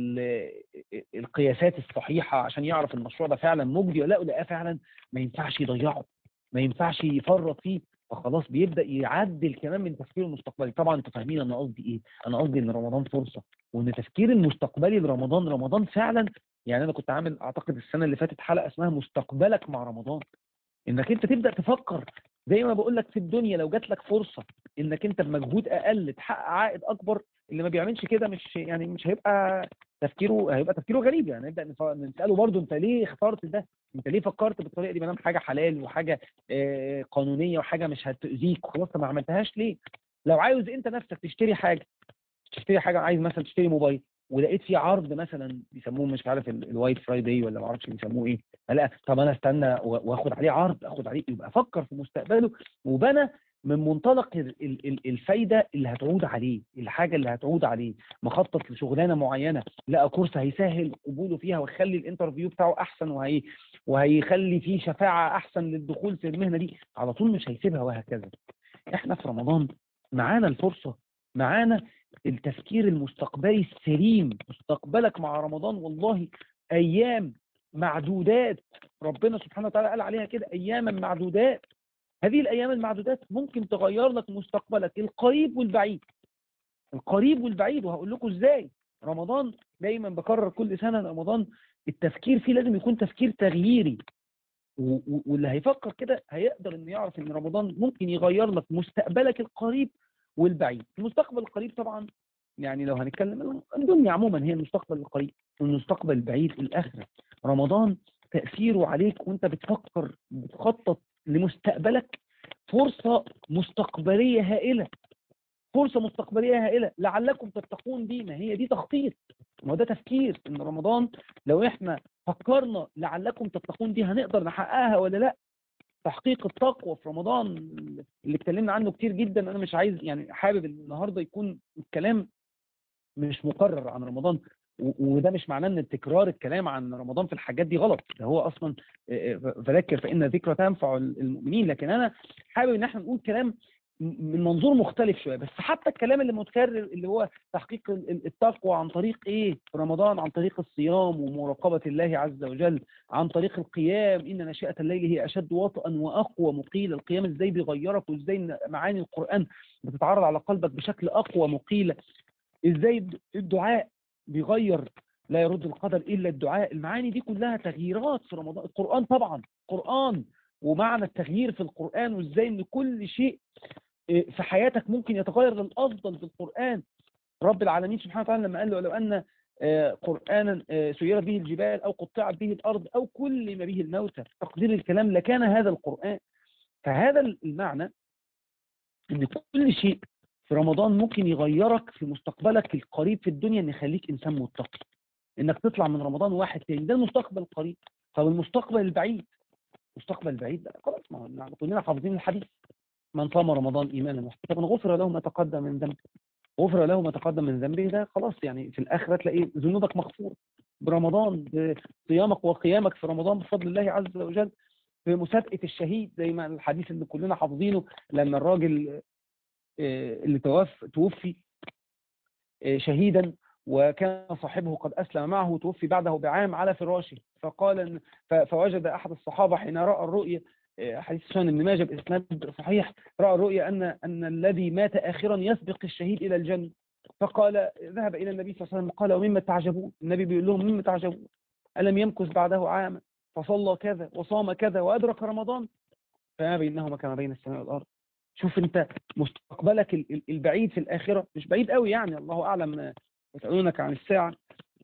ال القياسات الصحيحه عشان يعرف المشروع ده فعلا مجدي ولا لا ولقاه فعلا ما ينفعش يضيعه ما ينفعش يفرط فيه فخلاص بيبدا يعدل كمان من تفكيره المستقبلي طبعا انتوا فاهمين انا قصدي ايه انا قصدي ان رمضان فرصه وان تفكير المستقبلي لرمضان رمضان فعلا يعني انا كنت عامل اعتقد السنه اللي فاتت حلقه اسمها مستقبلك مع رمضان انك انت تبدا تفكر زي ما بقول لك في الدنيا لو جات لك فرصه انك انت بمجهود اقل تحقق عائد اكبر اللي ما بيعملش كده مش يعني مش هيبقى تفكيره هيبقى تفكيره غريب يعني نبدا نف- نساله برضه انت ليه اخترت ده؟ انت ليه فكرت بالطريقه دي ما دام حاجه حلال وحاجه آه، قانونيه وحاجه مش هتاذيك خلاص ما عملتهاش ليه؟ لو عاوز انت نفسك تشتري حاجه تشتري حاجه عايز مثلا تشتري موبايل ولقيت فيه عرض مثلا بيسموه مش عارف ال- الوايت فرايداي ولا ما اعرفش بيسموه ايه لا طب انا استنى و- واخد عليه عرض اخد عليه يبقى فكر في مستقبله وبنى من منطلق ال- ال- ال- الفايده اللي هتعود عليه الحاجه اللي هتعود عليه مخطط لشغلانه معينه لقى كورس هيسهل قبوله فيها ويخلي الانترفيو بتاعه احسن وهي وهيخلي فيه شفاعه احسن للدخول في المهنه دي على طول مش هيسيبها وهكذا احنا في رمضان معانا الفرصه معانا التفكير المستقبلي السليم مستقبلك مع رمضان والله ايام معدودات ربنا سبحانه وتعالى قال عليها كده اياما معدودات هذه الايام المعدودات ممكن تغير لك مستقبلك القريب والبعيد القريب والبعيد وهقول لكم ازاي رمضان دايما بكرر كل سنه رمضان التفكير فيه لازم يكون تفكير تغييري و- و- واللي هيفكر كده هيقدر انه يعرف ان رمضان ممكن يغير لك مستقبلك القريب والبعيد المستقبل القريب طبعا يعني لو هنتكلم الدنيا عموما هي المستقبل القريب والمستقبل البعيد الاخره رمضان تاثيره عليك وانت بتفكر بتخطط لمستقبلك فرصه مستقبليه هائله فرصه مستقبليه هائله لعلكم تتقون دي ما هي دي تخطيط ما هو ده تفكير ان رمضان لو احنا فكرنا لعلكم تتقون دي هنقدر نحققها ولا لا تحقيق التقوى في رمضان اللي اتكلمنا عنه كتير جدا انا مش عايز يعني حابب ان النهارده يكون الكلام مش مقرر عن رمضان و- وده مش معناه ان تكرار الكلام عن رمضان في الحاجات دي غلط ده هو اصلا آه، آه، فذكر فان الذكرى تنفع المؤمنين لكن انا حابب ان احنا نقول كلام م- من منظور مختلف شويه بس حتى الكلام اللي متكرر اللي هو تحقيق ال- ال- التقوى عن طريق ايه في رمضان عن طريق الصيام ومراقبه الله عز وجل عن طريق القيام ان ناشئه الليل هي اشد وطئا واقوى مقيلا القيام ازاي بيغيرك وازاي إن معاني القران بتتعرض على قلبك بشكل اقوى مقيله ازاي الد- الدعاء بيغير لا يرد القدر الا الدعاء المعاني دي كلها تغييرات في رمضان القران طبعا قران ومعنى التغيير في القران وازاي ان كل شيء إيه، في حياتك ممكن يتغير للافضل في القران رب العالمين سبحانه وتعالى لما قال له لو ان آه، قرانا آه، سيرت به الجبال او قطعت به الارض او كل ما به الموتى تقدير الكلام لكان هذا القران فهذا المعنى ان كل شيء في رمضان ممكن يغيرك في مستقبلك القريب في الدنيا ان يخليك انسان متقي انك تطلع من رمضان واحد تاني ده المستقبل القريب طب المستقبل البعيد المستقبل البعيد ده خلاص ما هو كلنا حافظين الحديث من صام رمضان ايمانا واحتسابا غفر له ما تقدم من ذنبه غفر له ما تقدم من ذنبه ده خلاص يعني في الاخره تلاقي ذنوبك مغفوره برمضان بصيامك وقيامك في رمضان بفضل الله عز وجل في مسابقه الشهيد زي ما الحديث اللي كلنا حافظينه لما الراجل آه، اللي توفى توفي آه، شهيدا وكان صاحبه قد أسلم معه توفي بعده بعام على فراشه فقال إن- ف- فوجد أحد الصحابة حين رأى الرؤيا آه، حديث سنن ابن ماجه بإسناد صحيح رأى الرؤيا أن أن الذي مات آخرا يسبق الشهيد إلى الجنة فقال ذهب إلى النبي صلى الله عليه وسلم قال ومما تعجبون النبي بيقول لهم مما تعجبون ألم يمكث بعده عاما فصلى كذا وصام كذا وأدرك رمضان فما بينهما كما بين السماء والأرض شوف انت مستقبلك ال- ال- البعيد في الآخرة مش بعيد قوي يعني الله أعلم آه، يسألونك عن الساعة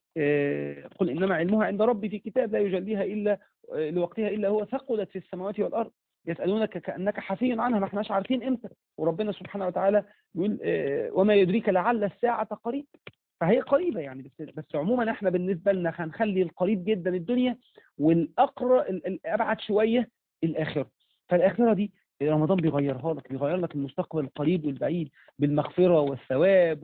آه، قل إنما علمها عند ربي في كتاب لا يجليها إلا آه، لوقتها إلا هو ثقلت في السماوات والأرض يسألونك كأنك حفي عنها ما احناش عارفين إمتى وربنا سبحانه وتعالى يقول آه، وما يدريك لعل الساعة قريب فهي قريبة يعني بس, بس عموما احنا بالنسبة لنا هنخلي القريب جدا الدنيا والأقرب ال- الأبعد شوية الآخرة فالآخرة دي رمضان بيغيرها لك بيغير لك المستقبل القريب والبعيد بالمغفرة والثواب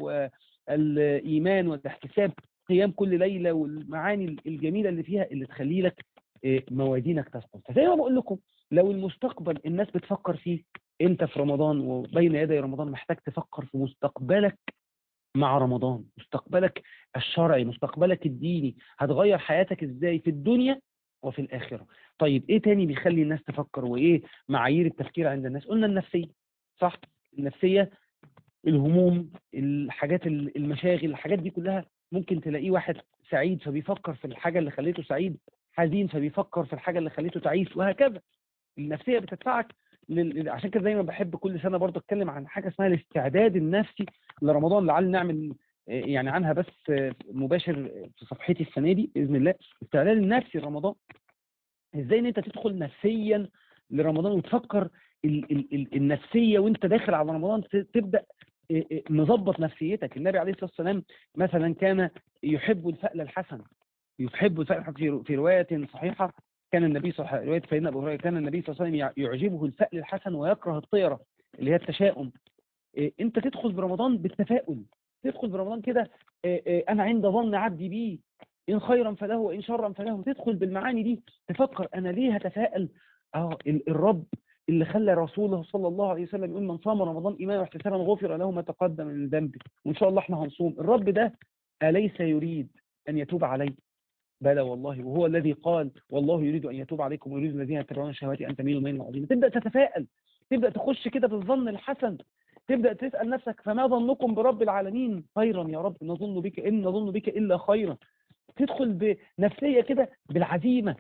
والإيمان والاحتساب قيام كل ليلة والمعاني الجميلة اللي فيها اللي تخلي لك آه، موازينك تثقل فزي ما بقول لكم لو المستقبل الناس بتفكر فيه انت في رمضان وبين يدي رمضان محتاج تفكر في مستقبلك مع رمضان مستقبلك الشرعي مستقبلك الديني هتغير حياتك ازاي في الدنيا وفي الآخرة طيب ايه تاني بيخلي الناس تفكر وايه معايير التفكير عند الناس قلنا النفسية صح النفسية الهموم الحاجات ال- المشاغل الحاجات دي كلها ممكن تلاقيه واحد سعيد فبيفكر في الحاجة اللي خليته سعيد حزين فبيفكر في الحاجة اللي خليته تعيس وهكذا النفسية بتدفعك لل... لل- عشان كده دايما بحب كل سنة برضه اتكلم عن حاجة اسمها الاستعداد النفسي لرمضان لعل نعمل آه، يعني عنها بس آه، مباشر في صفحتي السنة دي بإذن الله الاستعداد النفسي لرمضان ازاي ان انت تدخل نفسيا لرمضان وتفكر ال ال ال النفسيه وانت داخل على رمضان ت- تبدا إيه إيه مظبط نفسيتك النبي عليه الصلاه والسلام مثلا كان يحب الفأل الحسن يحب الفأل الحسن في في روايه صحيحه كان النبي صلى الله عليه روايه سيدنا ابو هريره كان النبي صلى الله عليه وسلم يع- يعجبه الفأل الحسن ويكره الطيره اللي هي التشاؤم إيه انت تدخل برمضان بالتفاؤل تدخل برمضان كده إيه إيه انا عند ظن عبدي بي ان خيرا فله وان شرا فله تدخل بالمعاني دي تفكر انا ليه هتفائل اه ال- الرب اللي خلى رسوله صلى الله عليه وسلم يقول من صام رمضان ايمانا واحتسابا غفر له ما تقدم من ذنبه وان شاء الله احنا هنصوم الرب ده اليس يريد ان يتوب عليه بلى والله وهو الذي قال والله يريد ان يتوب عليكم ويريد الذين يتبعون الشهوات ان تميلوا ميلا عظيما تبدا تتفائل تبدا تخش كده بالظن الحسن تبدا تسال نفسك فما ظنكم برب العالمين خيرا يا رب نظن بك ان نظن بك الا خيرا تدخل بنفسيه كده بالعزيمه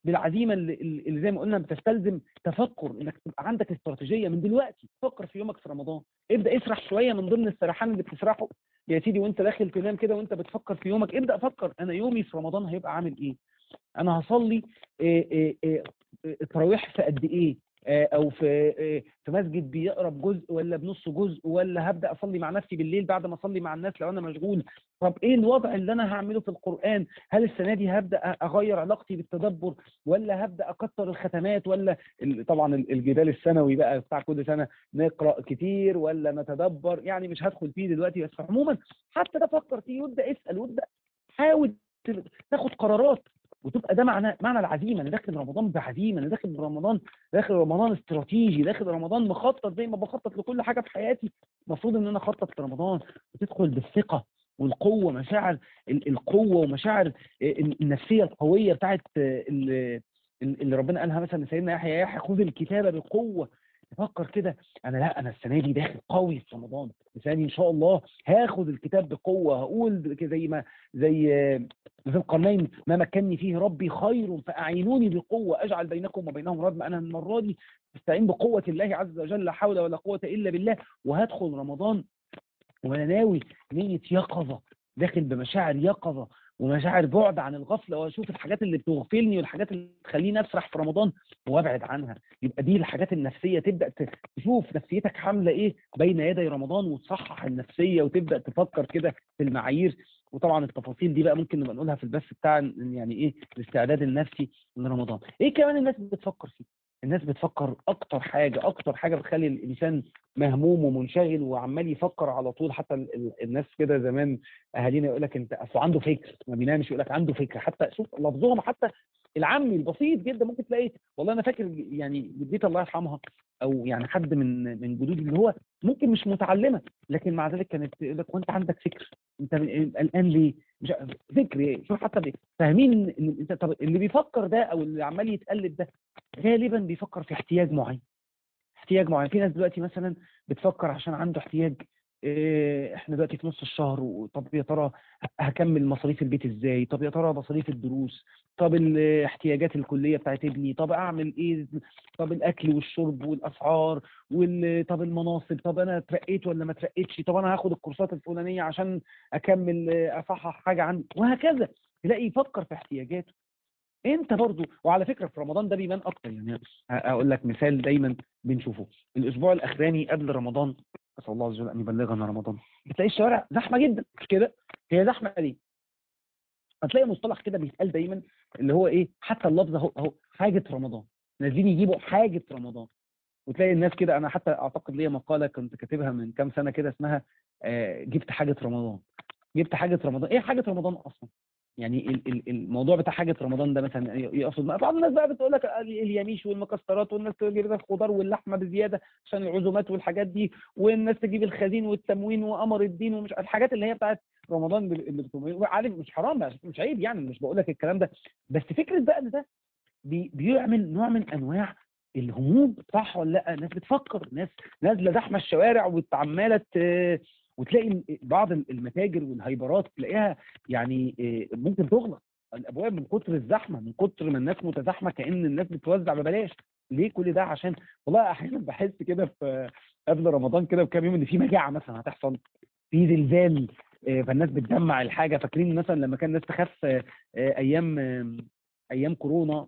بالعزيمه اللي, اللي زي ما قلنا بتستلزم تفكر انك تبقى عندك استراتيجيه من دلوقتي فكر في يومك في رمضان ابدا اسرح شويه من ضمن السرحان اللي بتسرحه يا سيدي وانت داخل تنام كده وانت بتفكر في يومك ابدا فكر انا يومي في رمضان هيبقى عامل ايه انا هصلي إيه إيه إيه التراويح في قد ايه آه، او في آه، في مسجد بيقرا بجزء ولا بنص جزء ولا هبدا اصلي مع نفسي بالليل بعد ما اصلي مع الناس لو انا مشغول طب ايه الوضع اللي انا هعمله في القران هل السنه دي هبدا اغير علاقتي بالتدبر ولا هبدا اكتر الختمات ولا ال- طبعا ال- الجدال السنوي بقى بتاع كل سنه نقرا كتير ولا نتدبر يعني مش هدخل فيه دلوقتي بس عموما حتى ده فكر فيه وابدا اسال وابدا حاول ت- تاخد قرارات وتبقى ده معنى معنى العزيمه انا داخل رمضان بعزيمه انا داخل رمضان داخل رمضان استراتيجي داخل رمضان مخطط زي ما بخطط لكل حاجه في حياتي المفروض ان انا اخطط لرمضان وتدخل بالثقه والقوه مشاعر ال- القوه ومشاعر ال- النفسيه القويه بتاعت ال- ال- اللي ربنا قالها مثلا لسيدنا يحيى يا يحيى خذ الكتابه بقوه تفكر كده انا لا انا السنه دي داخل قوي في رمضان السنه دي ان شاء الله هاخد الكتاب بقوه هقول كده زي ما زي ذي القرنين ما مكنني فيه ربي خير فأعينوني بقوة أجعل بينكم وبينهم ردم أنا المرة دي استعين بقوة الله عز وجل لا حول ولا قوة إلا بالله وهدخل رمضان وأنا ناوي نية يقظة داخل بمشاعر يقظة ومشاعر بعد عن الغفلة وأشوف الحاجات اللي بتغفلني والحاجات اللي تخليني أسرح في رمضان وأبعد عنها يبقى دي الحاجات النفسية تبدأ ت- تشوف نفسيتك عاملة إيه بين يدي رمضان وتصحح النفسية وتبدأ تفكر كده في المعايير وطبعا التفاصيل دي بقى ممكن نبقى نقولها في البث بتاع يعني ايه الاستعداد النفسي لرمضان ايه كمان الناس بتفكر فيه الناس بتفكر اكتر حاجه اكتر حاجه بتخلي الانسان مهموم ومنشغل وعمال يفكر على طول حتى ال- ال- الناس كده زمان اهالينا يقول لك انت اصل عنده فكر ما بينامش يقول لك عنده فكره حتى شوف لفظهم حتى العامي البسيط جدا ممكن تلاقي والله انا فاكر يعني جدتي الله يرحمها او يعني حد من من جدودي اللي هو ممكن مش متعلمه لكن مع ذلك كانت تقول لك وانت عندك فكر انت قلقان ليه؟ مش عارف- فكر ايه؟ شوف حتى بي- فاهمين ان انت طب اللي بيفكر ده او اللي عمال يتقلب ده غالبا بيفكر في احتياج معين احتياج معين في ناس دلوقتي مثلا بتفكر عشان عنده احتياج إيه، احنا دلوقتي في نص الشهر وطب يا ترى هكمل مصاريف البيت ازاي طب يا ترى مصاريف الدروس طب الاحتياجات الكليه بتاعت ابني طب اعمل ايه طب الاكل والشرب والاسعار وال طب المناصب طب انا اترقيت ولا ما اترقيتش طب انا هاخد الكورسات الفلانيه عشان اكمل آه، اصحح حاجه عندي وهكذا تلاقي يفكر في احتياجاته انت برضو وعلى فكره في رمضان ده بيبان اكتر يعني ه- اقول لك مثال دايما بنشوفه الاسبوع الاخراني قبل رمضان اسال الله عز وجل ان يبلغنا رمضان بتلاقي الشوارع زحمه جدا مش كده هي زحمه ليه هتلاقي مصطلح كده بيتقال دايما اللي هو ايه حتى اللفظ اهو اهو حاجه رمضان نازلين يجيبوا حاجه رمضان وتلاقي الناس كده انا حتى اعتقد ليا مقاله كنت كاتبها من كام سنه كده اسمها آه، جبت حاجه رمضان جبت حاجه رمضان ايه حاجه رمضان اصلا يعني ال- ال- الموضوع بتاع حاجه رمضان ده مثلا يقصد بعض الناس بقى بتقول لك ال- اليميش والمكسرات والناس تجيب لك الخضار واللحمه بزياده عشان العزومات والحاجات دي والناس تجيب الخزين والتموين وقمر الدين ومش الحاجات اللي هي بتاعت رمضان اللي بتقوم عارف مش حرام مش- مش عيب يعني مش بقول لك الكلام ده بس فكره بقى ان ده بي بيعمل نوع من انواع الهموم صح ولا لا ناس بتفكر ناس نازله زحمه الشوارع وعماله ت- وتلاقي ال- بعض المتاجر والهايبرات تلاقيها يعني آه، ممكن تغلق الابواب من كتر الزحمه من كتر ما الناس متزاحمه كان الناس بتوزع ببلاش ليه كل ده عشان والله احيانا بحس كده في قبل رمضان كده بكام يوم ان في مجاعه مثلا هتحصل في زلزال آه، فالناس بتجمع الحاجه فاكرين مثلا لما كان الناس تخاف آه، آه، ايام آه، ايام كورونا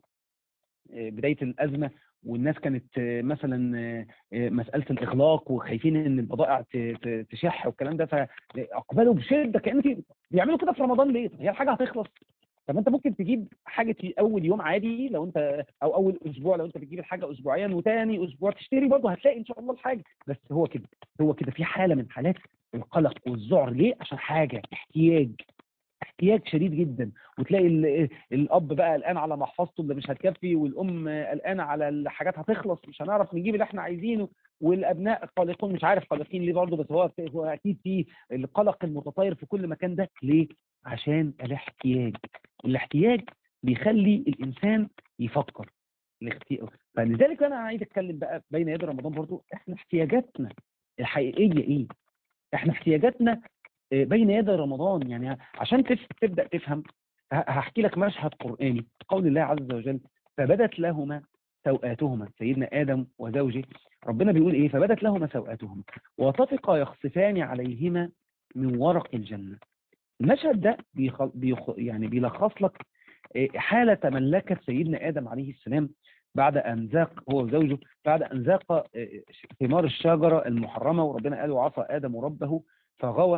آه، بدايه الازمه والناس كانت آه، مثلا آه، آه، مساله الاغلاق وخايفين ان البضائع ت- ت- تشح والكلام ده فاقبلوا بشده كان في بيعملوا كده في رمضان ليه؟ طب هي الحاجه هتخلص طب انت ممكن تجيب حاجه في اول يوم عادي لو انت او اول اسبوع لو انت بتجيب الحاجه اسبوعيا وتاني اسبوع تشتري برضه هتلاقي ان شاء الله الحاجه بس هو كده هو كده في حاله من حالات القلق والذعر ليه؟ عشان حاجه احتياج احتياج شديد جدا وتلاقي ال- الاب بقى قلقان على محفظته اللي مش هتكفي والام قلقانه على الحاجات هتخلص مش هنعرف نجيب اللي احنا عايزينه والابناء قلقون مش عارف قلقين ليه برضه بس هو هو اكيد في القلق المتطاير في كل مكان ده ليه؟ عشان الاحتياج الاحتياج بيخلي الانسان يفكر الاختيار فلذلك انا عايز اتكلم بقى بين يدي رمضان برضو احنا احتياجاتنا الحقيقيه ايه؟ احنا احتياجاتنا آه، بين يدي رمضان يعني عشان تف- تبدا تفهم ه- هحكي لك مشهد قراني قول الله عز وجل فبدت لهما سوآتهما سيدنا آدم وزوجه ربنا بيقول إيه فبدت لهما سوآتهما وطفقا يخصفان عليهما من ورق الجنة المشهد ده بيخ... بيخ... يعني بيلخص لك إيه، حالة تملكت سيدنا آدم عليه السلام بعد أن ذاق هو وزوجه بعد أن ذاق إيه، ثمار الشجرة المحرمة وربنا قال وعصى آدم ربه فغوى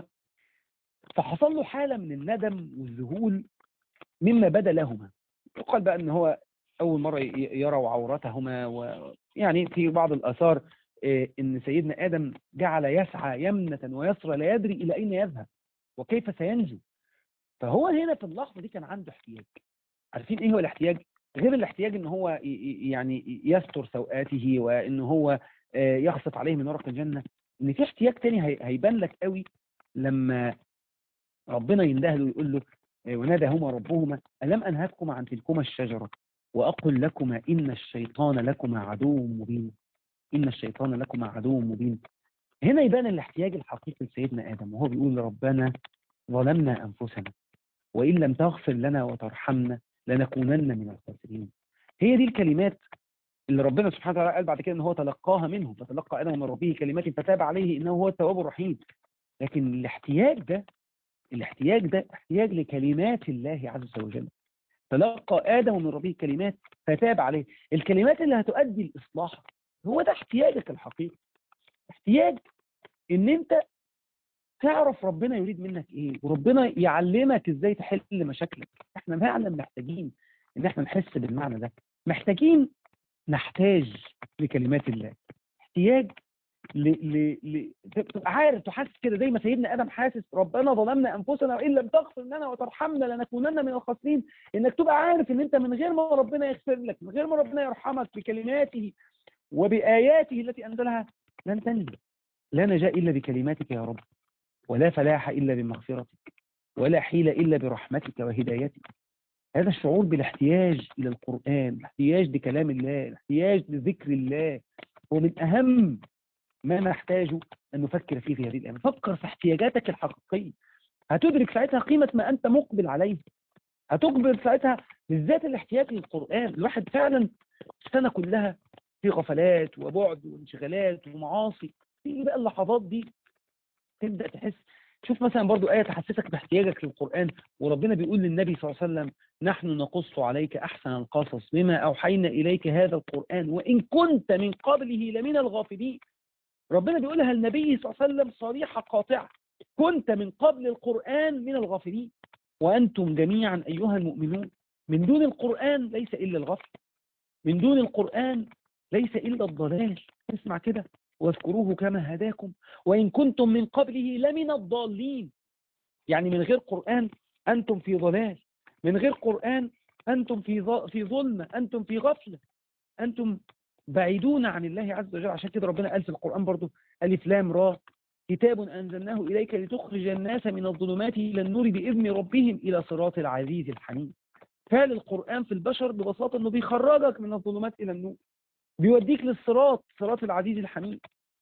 فحصل له حالة من الندم والذهول مما بدا لهما يقال بقى ان هو اول مرة ي- يروا عورتهما ويعني في بعض الاثار إيه، ان سيدنا ادم جعل يسعى يمنة ويسرى لا يدري الى اين يذهب وكيف سينجو فهو هنا في اللحظة دي كان عنده احتياج عارفين ايه هو الاحتياج غير الاحتياج ان هو ي- ي- يعني يستر سوءاته وان هو آه، يخصف عليه من ورق الجنة ان في احتياج تاني هي- هيبان لك قوي لما ربنا يندهله ويقول له آه، وناداهما ربهما ألم أنهكما عن تلكما الشجرة وأقل لكما إن الشيطان لكما عدو مبين إن الشيطان لكما عدو مبين هنا يبان الاحتياج الحقيقي لسيدنا آدم وهو بيقول ربنا ظلمنا أنفسنا وإن لم تغفر لنا وترحمنا لنكونن من الخاسرين هي دي الكلمات اللي ربنا سبحانه وتعالى قال بعد كده ان هو تلقاها منه فتلقى ادم من ربه كلمات فتاب عليه انه هو التواب الرحيم لكن الاحتياج ده الاحتياج ده احتياج لكلمات الله عز وجل تلقى ادم من ربه كلمات فتاب عليه الكلمات اللي هتؤدي الاصلاح هو ده احتياجك الحقيقي احتياج ان انت تعرف ربنا يريد منك ايه وربنا يعلمك ازاي تحل مشاكلك احنا فعلا محتاجين ان احنا نحس بالمعنى ده محتاجين نحتاج لكلمات الله احتياج ل... ل... ل... تبقى عارف تحس كده زي ما سيدنا ادم حاسس ربنا ظلمنا انفسنا وان لم تغفر لنا وترحمنا لنكونن من الخاسرين انك تبقى عارف ان انت من غير ما ربنا يغفر لك من غير ما ربنا يرحمك بكلماته وبآياته التي انزلها لن تنجو لا نجاة الا بكلماتك يا رب ولا فلاح الا بمغفرتك ولا حيلة الا برحمتك وهدايتك هذا الشعور بالاحتياج الى القرآن الاحتياج لكلام الله الاحتياج لذكر الله هو من اهم ما نحتاج أن نفكر فيه في هذه الأيام فكر في احتياجاتك الحقيقية هتدرك ساعتها قيمة ما أنت مقبل عليه هتقبل ساعتها بالذات الاحتياج للقرآن الواحد فعلا السنة كلها في غفلات وبعد وانشغالات ومعاصي تيجي بقى اللحظات دي تبدأ تحس شوف مثلا برضو آية تحسسك باحتياجك للقرآن وربنا بيقول للنبي صلى الله عليه وسلم نحن نقص عليك أحسن القصص بما أوحينا إليك هذا القرآن وإن كنت من قبله لمن الغافلين ربنا بيقولها النبي صلى الله عليه وسلم صريحة قاطعة كنت من قبل القرآن من الغافلين وأنتم جميعا أيها المؤمنون من دون القرآن ليس إلا الغفل من دون القرآن ليس إلا الضلال اسمع كده واذكروه كما هداكم وإن كنتم من قبله لمن الضالين يعني من غير قرآن أنتم في ضلال من غير قرآن أنتم في ظ- في ظلمة أنتم في غفلة أنتم بعيدون عن الله عز وجل عشان كده ربنا قال في القرآن برضو ألف لام را كتاب أنزلناه إليك لتخرج الناس من الظلمات إلى النور بإذن ربهم إلى صراط العزيز الحميد فعل القرآن في البشر ببساطة أنه بيخرجك من الظلمات إلى النور بيوديك للصراط صراط العزيز الحميد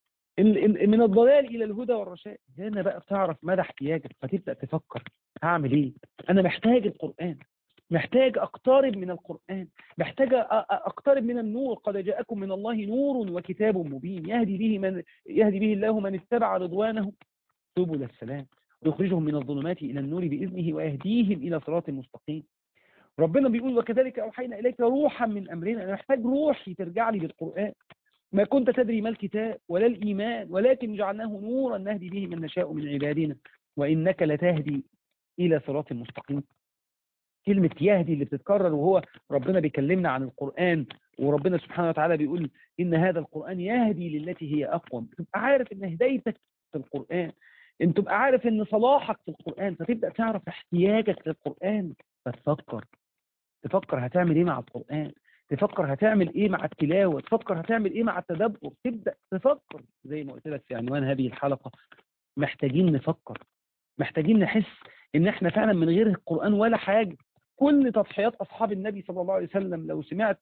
ال- ال- من الضلال إلى الهدى والرشاد هنا بقى بتعرف مدى احتياجك فتبدأ تفكر هعمل إيه أنا محتاج القرآن محتاج أقترب من القرآن محتاج أ- أ- أقترب من النور قد جاءكم من الله نور وكتاب مبين يهدي به من يهدي به الله من اتبع رضوانه سبل السلام ويخرجهم من الظلمات إلى النور بإذنه ويهديهم إلى صراط مستقيم ربنا بيقول وكذلك أوحينا إليك روحا من أمرنا أنا محتاج روحي ترجع لي بالقرآن ما كنت تدري ما الكتاب ولا الإيمان ولكن جعلناه نورا نهدي به من نشاء من عبادنا وإنك لتهدي إلى صراط مستقيم كلمة يهدي اللي بتتكرر وهو ربنا بيكلمنا عن القرآن وربنا سبحانه وتعالى بيقول إن هذا القرآن يهدي للتي هي أقوم تبقى عارف إن هدايتك في القرآن إن تبقى عارف إن صلاحك في القرآن فتبدأ تعرف احتياجك للقرآن فتفكر تفكر هتعمل إيه مع القرآن تفكر هتعمل إيه مع التلاوة تفكر هتعمل إيه مع التدبر تبدأ تفكر زي ما قلت لك في عنوان هذه الحلقة محتاجين نفكر محتاجين نحس إن إحنا فعلا من غير القرآن ولا حاجة كل تضحيات أصحاب النبي صلى الله عليه وسلم لو سمعت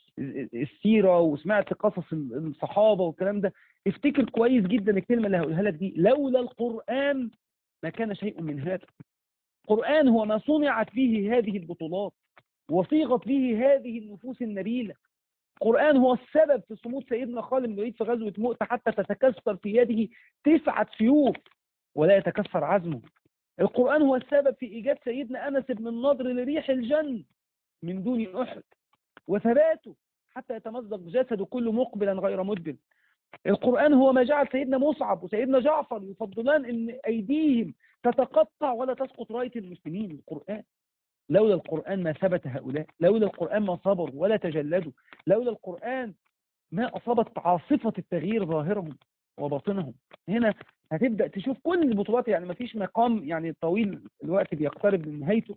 السيرة وسمعت قصص الصحابة والكلام ده افتكر كويس جدا الكلمة اللي هقولها لك دي لولا القرآن ما كان شيء من هذا القرآن هو ما صنعت به هذه البطولات وصيغت به هذه النفوس النبيلة القرآن هو السبب في صمود سيدنا خالد بن الوليد في غزوة مؤتة حتى تتكسر في يده تسعة سيوف ولا يتكسر عزمه القرآن هو السبب في إيجاد سيدنا أنس بن النضر لريح الجنة من دون أحد وثباته حتى يتمزق جسده كله مقبلا غير مدبر القرآن هو ما جعل سيدنا مصعب وسيدنا جعفر يفضلان ان ايديهم تتقطع ولا تسقط راية المسلمين القرآن لولا القرآن ما ثبت هؤلاء لولا القرآن ما صبروا ولا تجلدوا لولا القرآن ما أصابت عاصفة التغيير ظاهرهم وباطنهم هنا هتبدأ تشوف كل البطولات يعني ما فيش مقام يعني طويل الوقت بيقترب من نهايته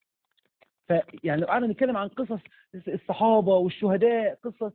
فيعني لو قعدنا نتكلم عن قصص الصحابة والشهداء قصة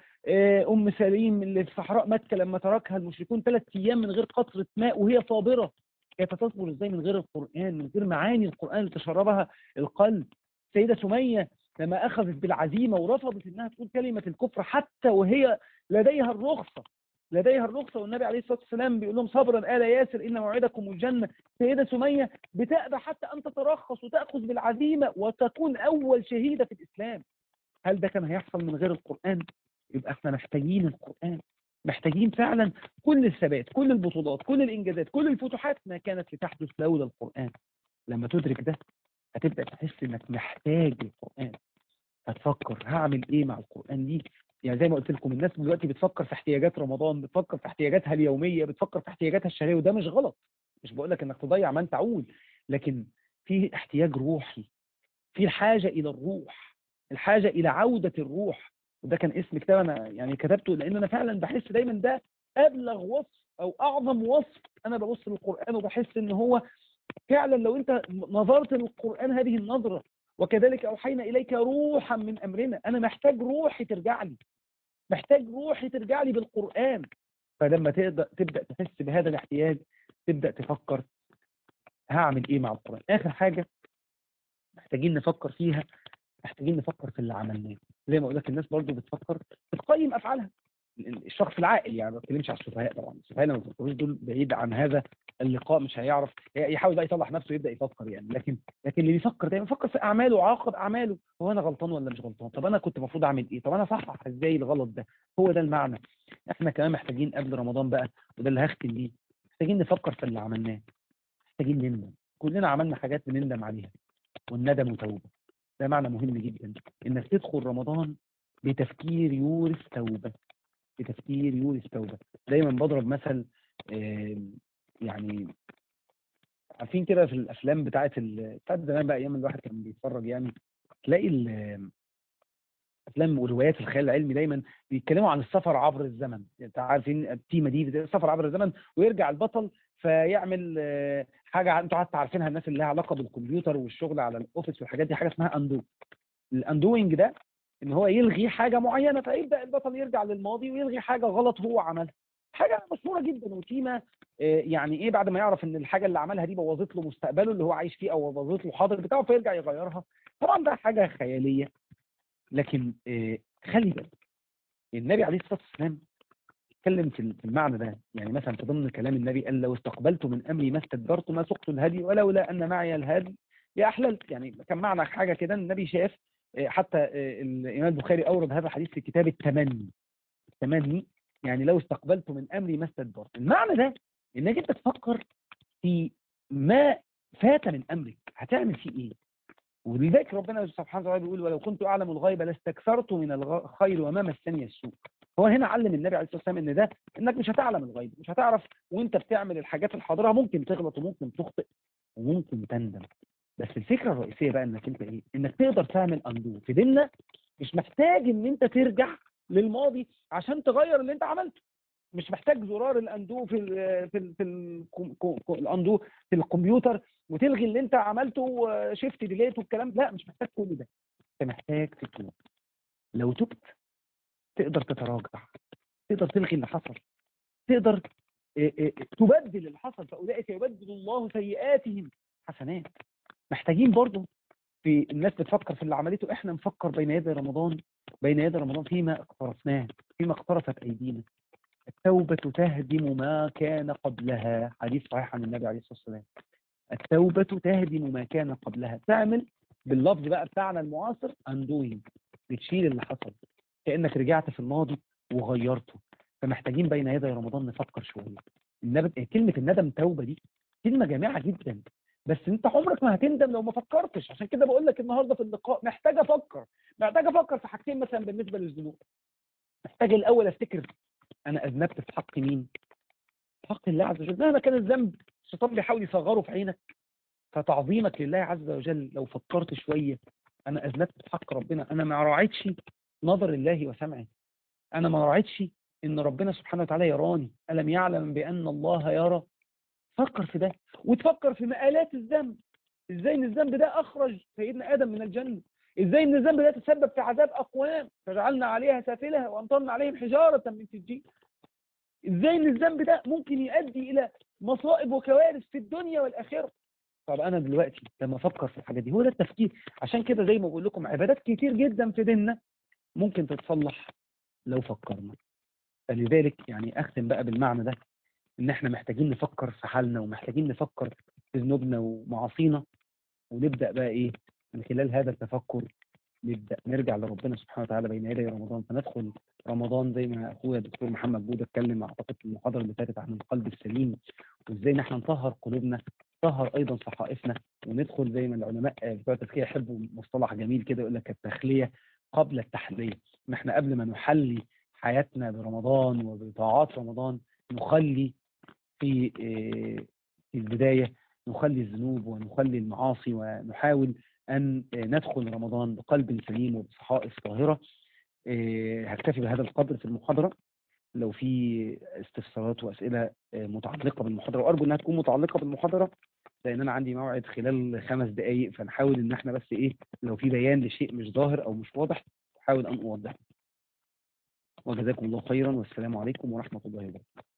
أم سليم اللي في صحراء مكة لما تركها المشركون ثلاث أيام من غير قطرة ماء وهي صابرة كيف تصبر ازاي من غير القرآن من غير معاني القرآن اللي تشربها القلب سيدة سمية لما أخذت بالعزيمة ورفضت إنها تقول كلمة الكفر حتى وهي لديها الرخصة لديها الرخصة والنبي عليه الصلاة والسلام بيقول لهم صبرا آل ياسر إن موعدكم الجنة سيدة سمية بتأبى حتى أن تترخص وتأخذ بالعزيمة وتكون أول شهيدة في الإسلام هل ده كان هيحصل من غير القرآن؟ يبقى احنا محتاجين القرآن محتاجين فعلا كل الثبات كل البطولات كل الإنجازات كل الفتوحات ما كانت لتحدث لولا القرآن لما تدرك ده هتبدأ تحس إنك محتاج القرآن هتفكر هعمل إيه مع القرآن دي يعني زي ما قلت لكم الناس دلوقتي بتفكر في احتياجات رمضان بتفكر في احتياجاتها اليومية بتفكر في احتياجاتها الشهرية وده مش غلط مش بقول لك انك تضيع من تعول لكن في احتياج روحي في الحاجة إلى الروح الحاجة إلى عودة الروح وده كان اسم كتاب أنا يعني كتبته لأن أنا فعلا بحس دايما ده أبلغ وصف أو أعظم وصف أنا ببص للقرآن وبحس إن هو فعلا لو أنت نظرت للقرآن هذه النظرة وكذلك أوحينا إليك روحا من أمرنا أنا محتاج روحي ترجع لي محتاج روحي ترجع لي بالقرآن فلما تبدأ, تبدأ تحس بهذا الاحتياج تبدأ تفكر هعمل ايه مع القرآن اخر حاجة محتاجين نفكر فيها محتاجين نفكر في اللي عملناه زي ما قلت لك الناس برضو بتفكر بتقيم افعالها الشخص العاقل يعني ما بتكلمش على السفهاء طبعا السفهاء لما بيفكروش دول بعيد عن هذا اللقاء مش هيعرف يحاول بقى يصلح نفسه يبدا يفكر يعني لكن لكن اللي بيفكر دايما بيفكر في اعماله وعاقب اعماله هو انا غلطان ولا مش غلطان طب انا كنت المفروض اعمل ايه طب انا صحح ازاي الغلط ده هو ده المعنى احنا كمان محتاجين قبل رمضان بقى وده اللي هختم بيه محتاجين نفكر في اللي عملناه محتاجين نندم كلنا عملنا حاجات بنندم عليها والندم توبه ده معنى مهم جدا انك تدخل رمضان بتفكير يورث توبه بتفكير يورث توبه دايما بضرب مثل يعني عارفين كده في الافلام بتاعت بتاعت زمان بقى ايام الواحد كان بيتفرج يعني تلاقي افلام وروايات الخيال العلمي دايما بيتكلموا عن السفر عبر الزمن انت عارفين التيمه دي السفر عبر الزمن ويرجع البطل فيعمل حاجه انتوا حتى عارفينها الناس اللي لها علاقه بالكمبيوتر والشغل على الاوفيس والحاجات دي حاجه اسمها اندو الاندوينج ده ان هو يلغي حاجه معينه فيبدا البطل يرجع للماضي ويلغي حاجه غلط هو عملها حاجه مشهوره جدا وتيمه يعني ايه بعد ما يعرف ان الحاجه اللي عملها دي بوظت له مستقبله اللي هو عايش فيه او بوظت له الحاضر بتاعه فيرجع يغيرها طبعا ده حاجه خياليه لكن خلي بالك النبي عليه الصلاه والسلام اتكلم في المعنى ده يعني مثلا في ضمن كلام النبي قال لو استقبلت من امري ما استدبرت ما سقت الهدي ولولا ان معي الهدي لاحللت يعني كان معنى حاجه كده النبي شاف حتى الامام البخاري اورد هذا الحديث في كتاب التمني التمني يعني لو استقبلت من امري ما استدبرت المعنى ده انك انت تفكر في ما فات من امرك هتعمل فيه ايه ولذلك ربنا سبحانه وتعالى بيقول ولو كنت اعلم الغيب لاستكثرت من الخير وما مسني السوء هو هنا علم النبي عليه الصلاه والسلام ان ده انك مش هتعلم الغيب مش هتعرف وانت بتعمل الحاجات الحاضره ممكن تغلط وممكن تخطئ وممكن تندم بس الفكره الرئيسيه بقى انك انت ايه انك تقدر تعمل اندو في ديننا مش محتاج ان انت ترجع للماضي عشان تغير اللي انت عملته مش محتاج زرار الاندو في ال في ال في ال الاندو في الكمبيوتر وتلغي اللي انت عملته شيفت ديليت والكلام لا مش محتاج كل ده انت محتاج تتوب لو تبت تقدر تتراجع تقدر تلغي اللي حصل تقدر تبدل اللي حصل فاولئك يبدل الله سيئاتهم حسنات محتاجين برضه في الناس بتفكر في اللي عملته احنا نفكر بين يدي رمضان بين يدي رمضان فيما اقترفناه فيما اقترفت ايدينا التوبة تهدم ما كان قبلها حديث صحيح عن النبي عليه الصلاة والسلام التوبة تهدم ما كان قبلها تعمل باللفظ بقى بتاعنا المعاصر undoing بتشيل اللي حصل كانك رجعت في الماضي وغيرته فمحتاجين بين يدي رمضان نفكر شويه النب... كلمه الندم توبه دي كلمه جامعه جدا بس انت عمرك ما هتندم لو ما فكرتش عشان كده بقول لك النهارده في اللقاء محتاج افكر محتاج افكر في حاجتين مثلا بالنسبه للذنوب محتاج الاول افتكر انا اذنبت في حق مين في حق الله عز وجل مهما كان الذنب الشيطان بيحاول يصغره في عينك فتعظيمك لله عز وجل لو فكرت شويه انا اذنبت في حق ربنا انا ما راعيتش نظر الله وسمعه انا ما راعيتش ان ربنا سبحانه وتعالى يراني الم يعلم بان الله يرى فكر في ده وتفكر في مآلات الذنب ازاي ان الذنب ده اخرج سيدنا ادم من الجنه ازاي ان الذنب ده تسبب في عذاب اقوام فجعلنا عليها سافلها وامطرنا عليهم حجاره من سجيل ازاي ان الذنب ده ممكن يؤدي الى مصائب وكوارث في الدنيا والاخره طب انا دلوقتي لما افكر في الحاجات دي هو ده التفكير عشان كده زي ما بقول لكم عبادات كتير جدا في ديننا ممكن تتصلح لو فكرنا فلذلك يعني اختم بقى بالمعنى ده ان احنا محتاجين نفكر في حالنا ومحتاجين نفكر في ذنوبنا ومعاصينا ونبدا بقى ايه من خلال هذا التفكر نبدا نرجع لربنا سبحانه وتعالى بين يدي رمضان فندخل رمضان زي ما اخويا الدكتور محمد بوده اتكلم اعتقد في المحاضره اللي فاتت عن القلب السليم وازاي ان احنا نطهر قلوبنا نطهر ايضا صحائفنا وندخل زي ما العلماء بتوع التزكيه يحبوا مصطلح جميل كده يقول لك التخليه قبل التحليه ان احنا قبل ما نحلي حياتنا برمضان وبطاعات رمضان نخلي في في البدايه نخلي الذنوب ونخلي المعاصي ونحاول أن ندخل رمضان بقلب سليم وبصحائف طاهرة هكتفي بهذا القدر في المحاضرة لو في استفسارات وأسئلة متعلقة بالمحاضرة وأرجو أنها تكون متعلقة بالمحاضرة لأن أنا عندي موعد خلال خمس دقايق فنحاول إن احنا بس إيه لو في بيان لشيء مش ظاهر أو مش واضح أحاول أن أوضحه وجزاكم الله خيرا والسلام عليكم ورحمة الله وبركاته